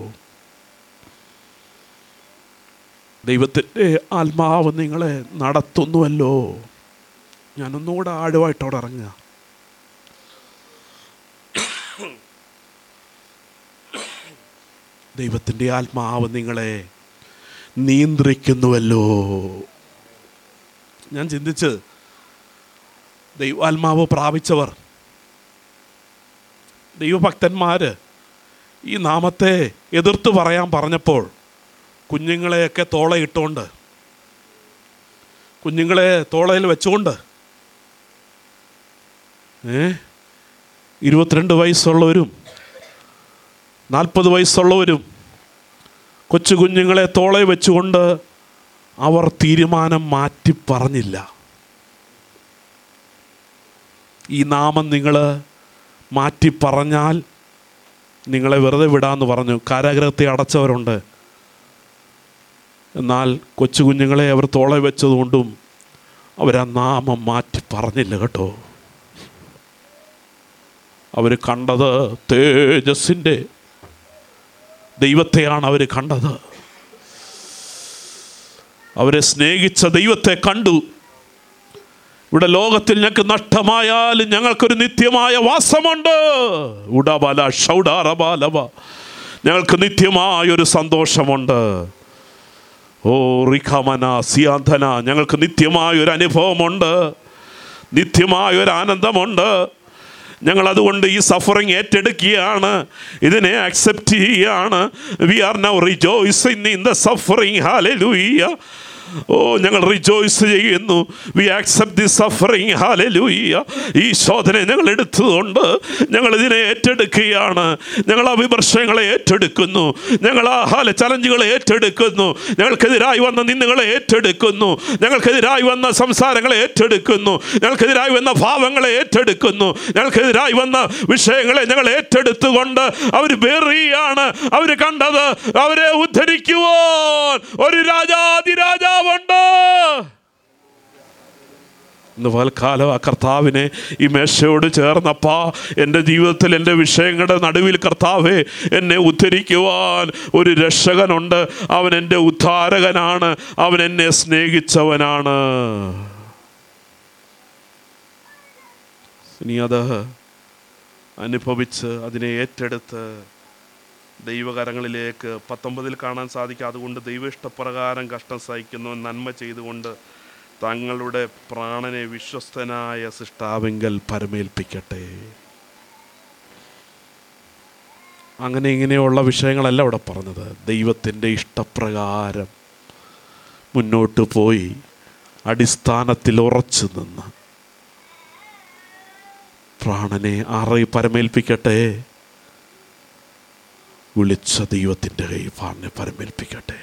S2: ദൈവത്തിൻ്റെ ആത്മാവ് നിങ്ങളെ നടത്തുന്നുവല്ലോ ഞാനൊന്നുകൂടെ ആഴമായിട്ട് അവിടെ ഇറങ്ങുക ദൈവത്തിൻ്റെ ആത്മാവ് നിങ്ങളെ നിയന്ത്രിക്കുന്നുവല്ലോ ഞാൻ ചിന്തിച്ച് ദൈവാത്മാവ് പ്രാപിച്ചവർ ദൈവഭക്തന്മാര് ഈ നാമത്തെ എതിർത്ത് പറയാൻ പറഞ്ഞപ്പോൾ കുഞ്ഞുങ്ങളെയൊക്കെ തോളയിട്ടുകൊണ്ട് കുഞ്ഞുങ്ങളെ തോളയിൽ വെച്ചുകൊണ്ട് ഏ ഇരുപത്തിരണ്ട് വയസ്സുള്ളവരും നാൽപ്പത് വയസ്സുള്ളവരും കൊച്ചു കുഞ്ഞുങ്ങളെ തോളെ വെച്ചുകൊണ്ട് അവർ തീരുമാനം മാറ്റി പറഞ്ഞില്ല ഈ നാമം നിങ്ങൾ മാറ്റി പറഞ്ഞാൽ നിങ്ങളെ വെറുതെ വിടാമെന്ന് പറഞ്ഞു കാരാഗ്രഹത്തെ അടച്ചവരുണ്ട് എന്നാൽ കൊച്ചു കുഞ്ഞുങ്ങളെ അവർ തോളെ വെച്ചതുകൊണ്ടും അവരാ നാമം മാറ്റി പറഞ്ഞില്ല കേട്ടോ അവർ കണ്ടത് തേജസ്സിൻ്റെ ദൈവത്തെയാണ് അവർ കണ്ടത് അവരെ സ്നേഹിച്ച ദൈവത്തെ കണ്ടു ഇവിടെ ലോകത്തിൽ ഞങ്ങൾക്ക് നഷ്ടമായാലും ഞങ്ങൾക്കൊരു നിത്യമായ വാസമുണ്ട് ഉടബല ഷൗഡാറബാലവ ഞങ്ങൾക്ക് നിത്യമായൊരു സന്തോഷമുണ്ട് ഓ റിഖമന സിയാന്ധന ഞങ്ങൾക്ക് നിത്യമായൊരു അനുഭവമുണ്ട് നിത്യമായൊരു ആനന്ദമുണ്ട് ഞങ്ങൾ അതുകൊണ്ട് ഈ സഫറിങ് ഏറ്റെടുക്കുകയാണ് ഇതിനെ അക്സെപ്റ്റ് ചെയ്യുകയാണ് we are now rejoicing in the suffering hallelujah O ഞങ്ങൾ റിജോയ്സ് ചെയ്യുന്നു we accept the suffering hallelujah ഈ ശോധന ഞങ്ങൾ എടുത്തതുകൊണ്ട് ഞങ്ങൾ ഇതിനെ ഏറ്റെടുക്കുകയാണ് ഞങ്ങൾ ആ വിമർശനങ്ങളെ ഏറ്റെടുക്കുന്നു ഞങ്ങൾ ആ ഹാല ചലഞ്ചുകളെ ഏറ്റെടുക്കുന്നു ഞങ്ങൾക്കെതിരായി വന്ന നിന്നുകളെ ഏറ്റെടുക്കുന്നു ഞങ്ങൾക്കെതിരായി വന്ന സംസാരങ്ങളെ ഏറ്റെടുക്കുന്നു ഞങ്ങൾക്കെതിരായി വന്ന ഭാവങ്ങളെ ഏറ്റെടുക്കുന്നു ഞങ്ങൾക്കെതിരായി വന്ന വിഷയങ്ങളെ ഞങ്ങൾ ഏറ്റെടുത്തുകൊണ്ട് അവർ വേറിയാണ് അവർ കണ്ടത് അവരെ ഉദ്ധരിക്കുവാൻ ഒരു രാജാതിരാജാവുണ്ട് ഇന്ന് പൽക്കാലം ആ കർത്താവിനെ ഈ മേശയോട് ചേർന്നപ്പാ എൻ്റെ ജീവിതത്തിൽ എൻ്റെ വിഷയങ്ങളുടെ നടുവിൽ കർത്താവെ എന്നെ ഉദ്ധരിക്കുവാൻ ഒരു രക്ഷകനുണ്ട് അവൻ എൻ്റെ ഉദ്ധാരകനാണ് അവൻ എന്നെ സ്നേഹിച്ചവനാണ് ഇനി അത് അനുഭവിച്ച് അതിനെ ഏറ്റെടുത്ത് ദൈവകരങ്ങളിലേക്ക് പത്തൊമ്പതിൽ കാണാൻ സാധിക്കും അതുകൊണ്ട് ദൈവ ഇഷ്ടപ്രകാരം കഷ്ടം സഹിക്കുന്നു നന്മ ചെയ്തുകൊണ്ട് തങ്ങളുടെ പ്രാണനെ വിശ്വസ്തനായ സൃഷ്ടാവിങ്കൽ പരമേൽപ്പിക്കട്ടെ അങ്ങനെ ഇങ്ങനെയുള്ള വിഷയങ്ങളല്ല അവിടെ പറഞ്ഞത് ദൈവത്തിൻ്റെ ഇഷ്ടപ്രകാരം മുന്നോട്ട് പോയി അടിസ്ഥാനത്തിൽ ഉറച്ചു നിന്ന് പ്രാണനെ അറയി പരമേൽപ്പിക്കട്ടെ വിളിച്ച ദൈവത്തിൻ്റെ കൈ പ്രാണനെ പരമേൽപ്പിക്കട്ടെ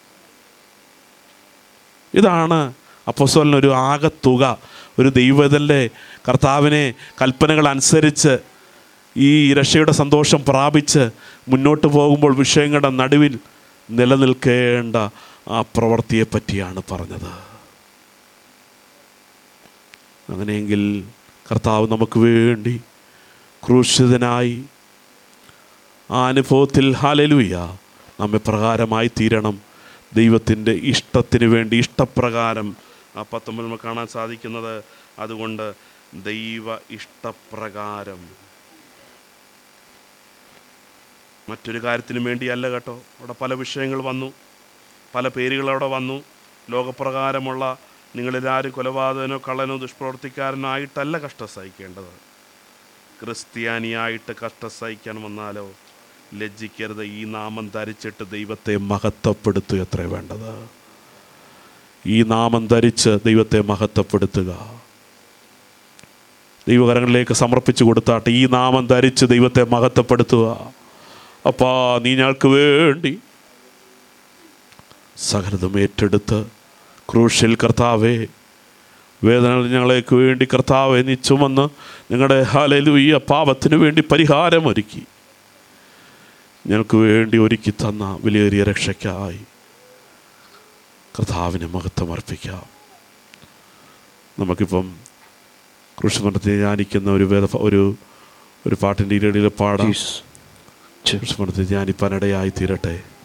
S2: ഇതാണ് അപ്പോസ്തലനൊരു ആകത്തുക ഒരു ദൈവത്തിൻ്റെ കർത്താവിനെ കൽപ്പനകൾ അനുസരിച്ച് ഈ രക്ഷയുടെ സന്തോഷം പ്രാപിച്ച് മുന്നോട്ട് പോകുമ്പോൾ വിഷയങ്ങളുടെ നടുവിൽ നിലനിൽക്കേണ്ട ആ പ്രവൃത്തിയെ പറ്റിയാണ് പറഞ്ഞത് അങ്ങനെയെങ്കിൽ കർത്താവ് നമുക്ക് വേണ്ടി ക്രൂശിതനായി ആ അനുഭവത്തിൽ ഹാലലുയ നമ്മെ പ്രകാരമായി തീരണം ദൈവത്തിൻ്റെ ഇഷ്ടത്തിന് വേണ്ടി ഇഷ്ടപ്രകാരം ആ പത്തൊമ്പത് നമുക്ക് കാണാൻ സാധിക്കുന്നത് അതുകൊണ്ട് ദൈവ ഇഷ്ടപ്രകാരം മറ്റൊരു കാര്യത്തിനും വേണ്ടിയല്ല കേട്ടോ അവിടെ പല വിഷയങ്ങൾ വന്നു പല പേരുകൾ അവിടെ വന്നു ലോകപ്രകാരമുള്ള നിങ്ങളിലാരും കൊലപാതകനോ കള്ളനോ ദുഷ്പ്രവർത്തിക്കാരനോ ആയിട്ടല്ല കഷ്ടം സഹിക്കേണ്ടത് ക്രിസ്ത്യാനിയായിട്ട് കഷ്ടം സഹിക്കാൻ വന്നാലോ ലജ്ജിക്കരുത് ഈ നാമം ധരിച്ചിട്ട് ദൈവത്തെ മഹത്വപ്പെടുത്തുക എത്ര വേണ്ടത് ഈ നാമം ധരിച്ച് ദൈവത്തെ മഹത്വപ്പെടുത്തുക ദൈവകരങ്ങളിലേക്ക് സമർപ്പിച്ചു കൊടുത്താട്ടെ ഈ നാമം ധരിച്ച് ദൈവത്തെ മഹത്വപ്പെടുത്തുക അപ്പാ നീ ഞങ്ങൾക്ക് വേണ്ടി സകലതും ഏറ്റെടുത്ത് ക്രൂശിൽ കർത്താവേ വേദനകൾ ഞങ്ങളേക്ക് വേണ്ടി കർത്താവെ നീ ചുമന്ന് നിങ്ങളുടെ ഹാലലു ഈ പാപത്തിന് വേണ്ടി പരിഹാരമൊരുക്കി ഞങ്ങൾക്ക് വേണ്ടി ഒരുക്കി തന്ന വിലയേറിയ രക്ഷയ്ക്കായി കർത്താവിന് മഹത്വം അർപ്പിക്കാം നമുക്കിപ്പം കൃഷ്ണമണ്ഡലത്തെ ധ്യാനിക്കുന്ന ഒരു വേദ ഒരു ഒരു പാട്ടിൻ്റെ ഇരടിയിൽ പാടാം
S4: Jesus. Cheers.
S2: കൃഷ്ണമണ്ഡലത്തെ ധ്യാനിപ്പാനിടയായി തീരട്ടെ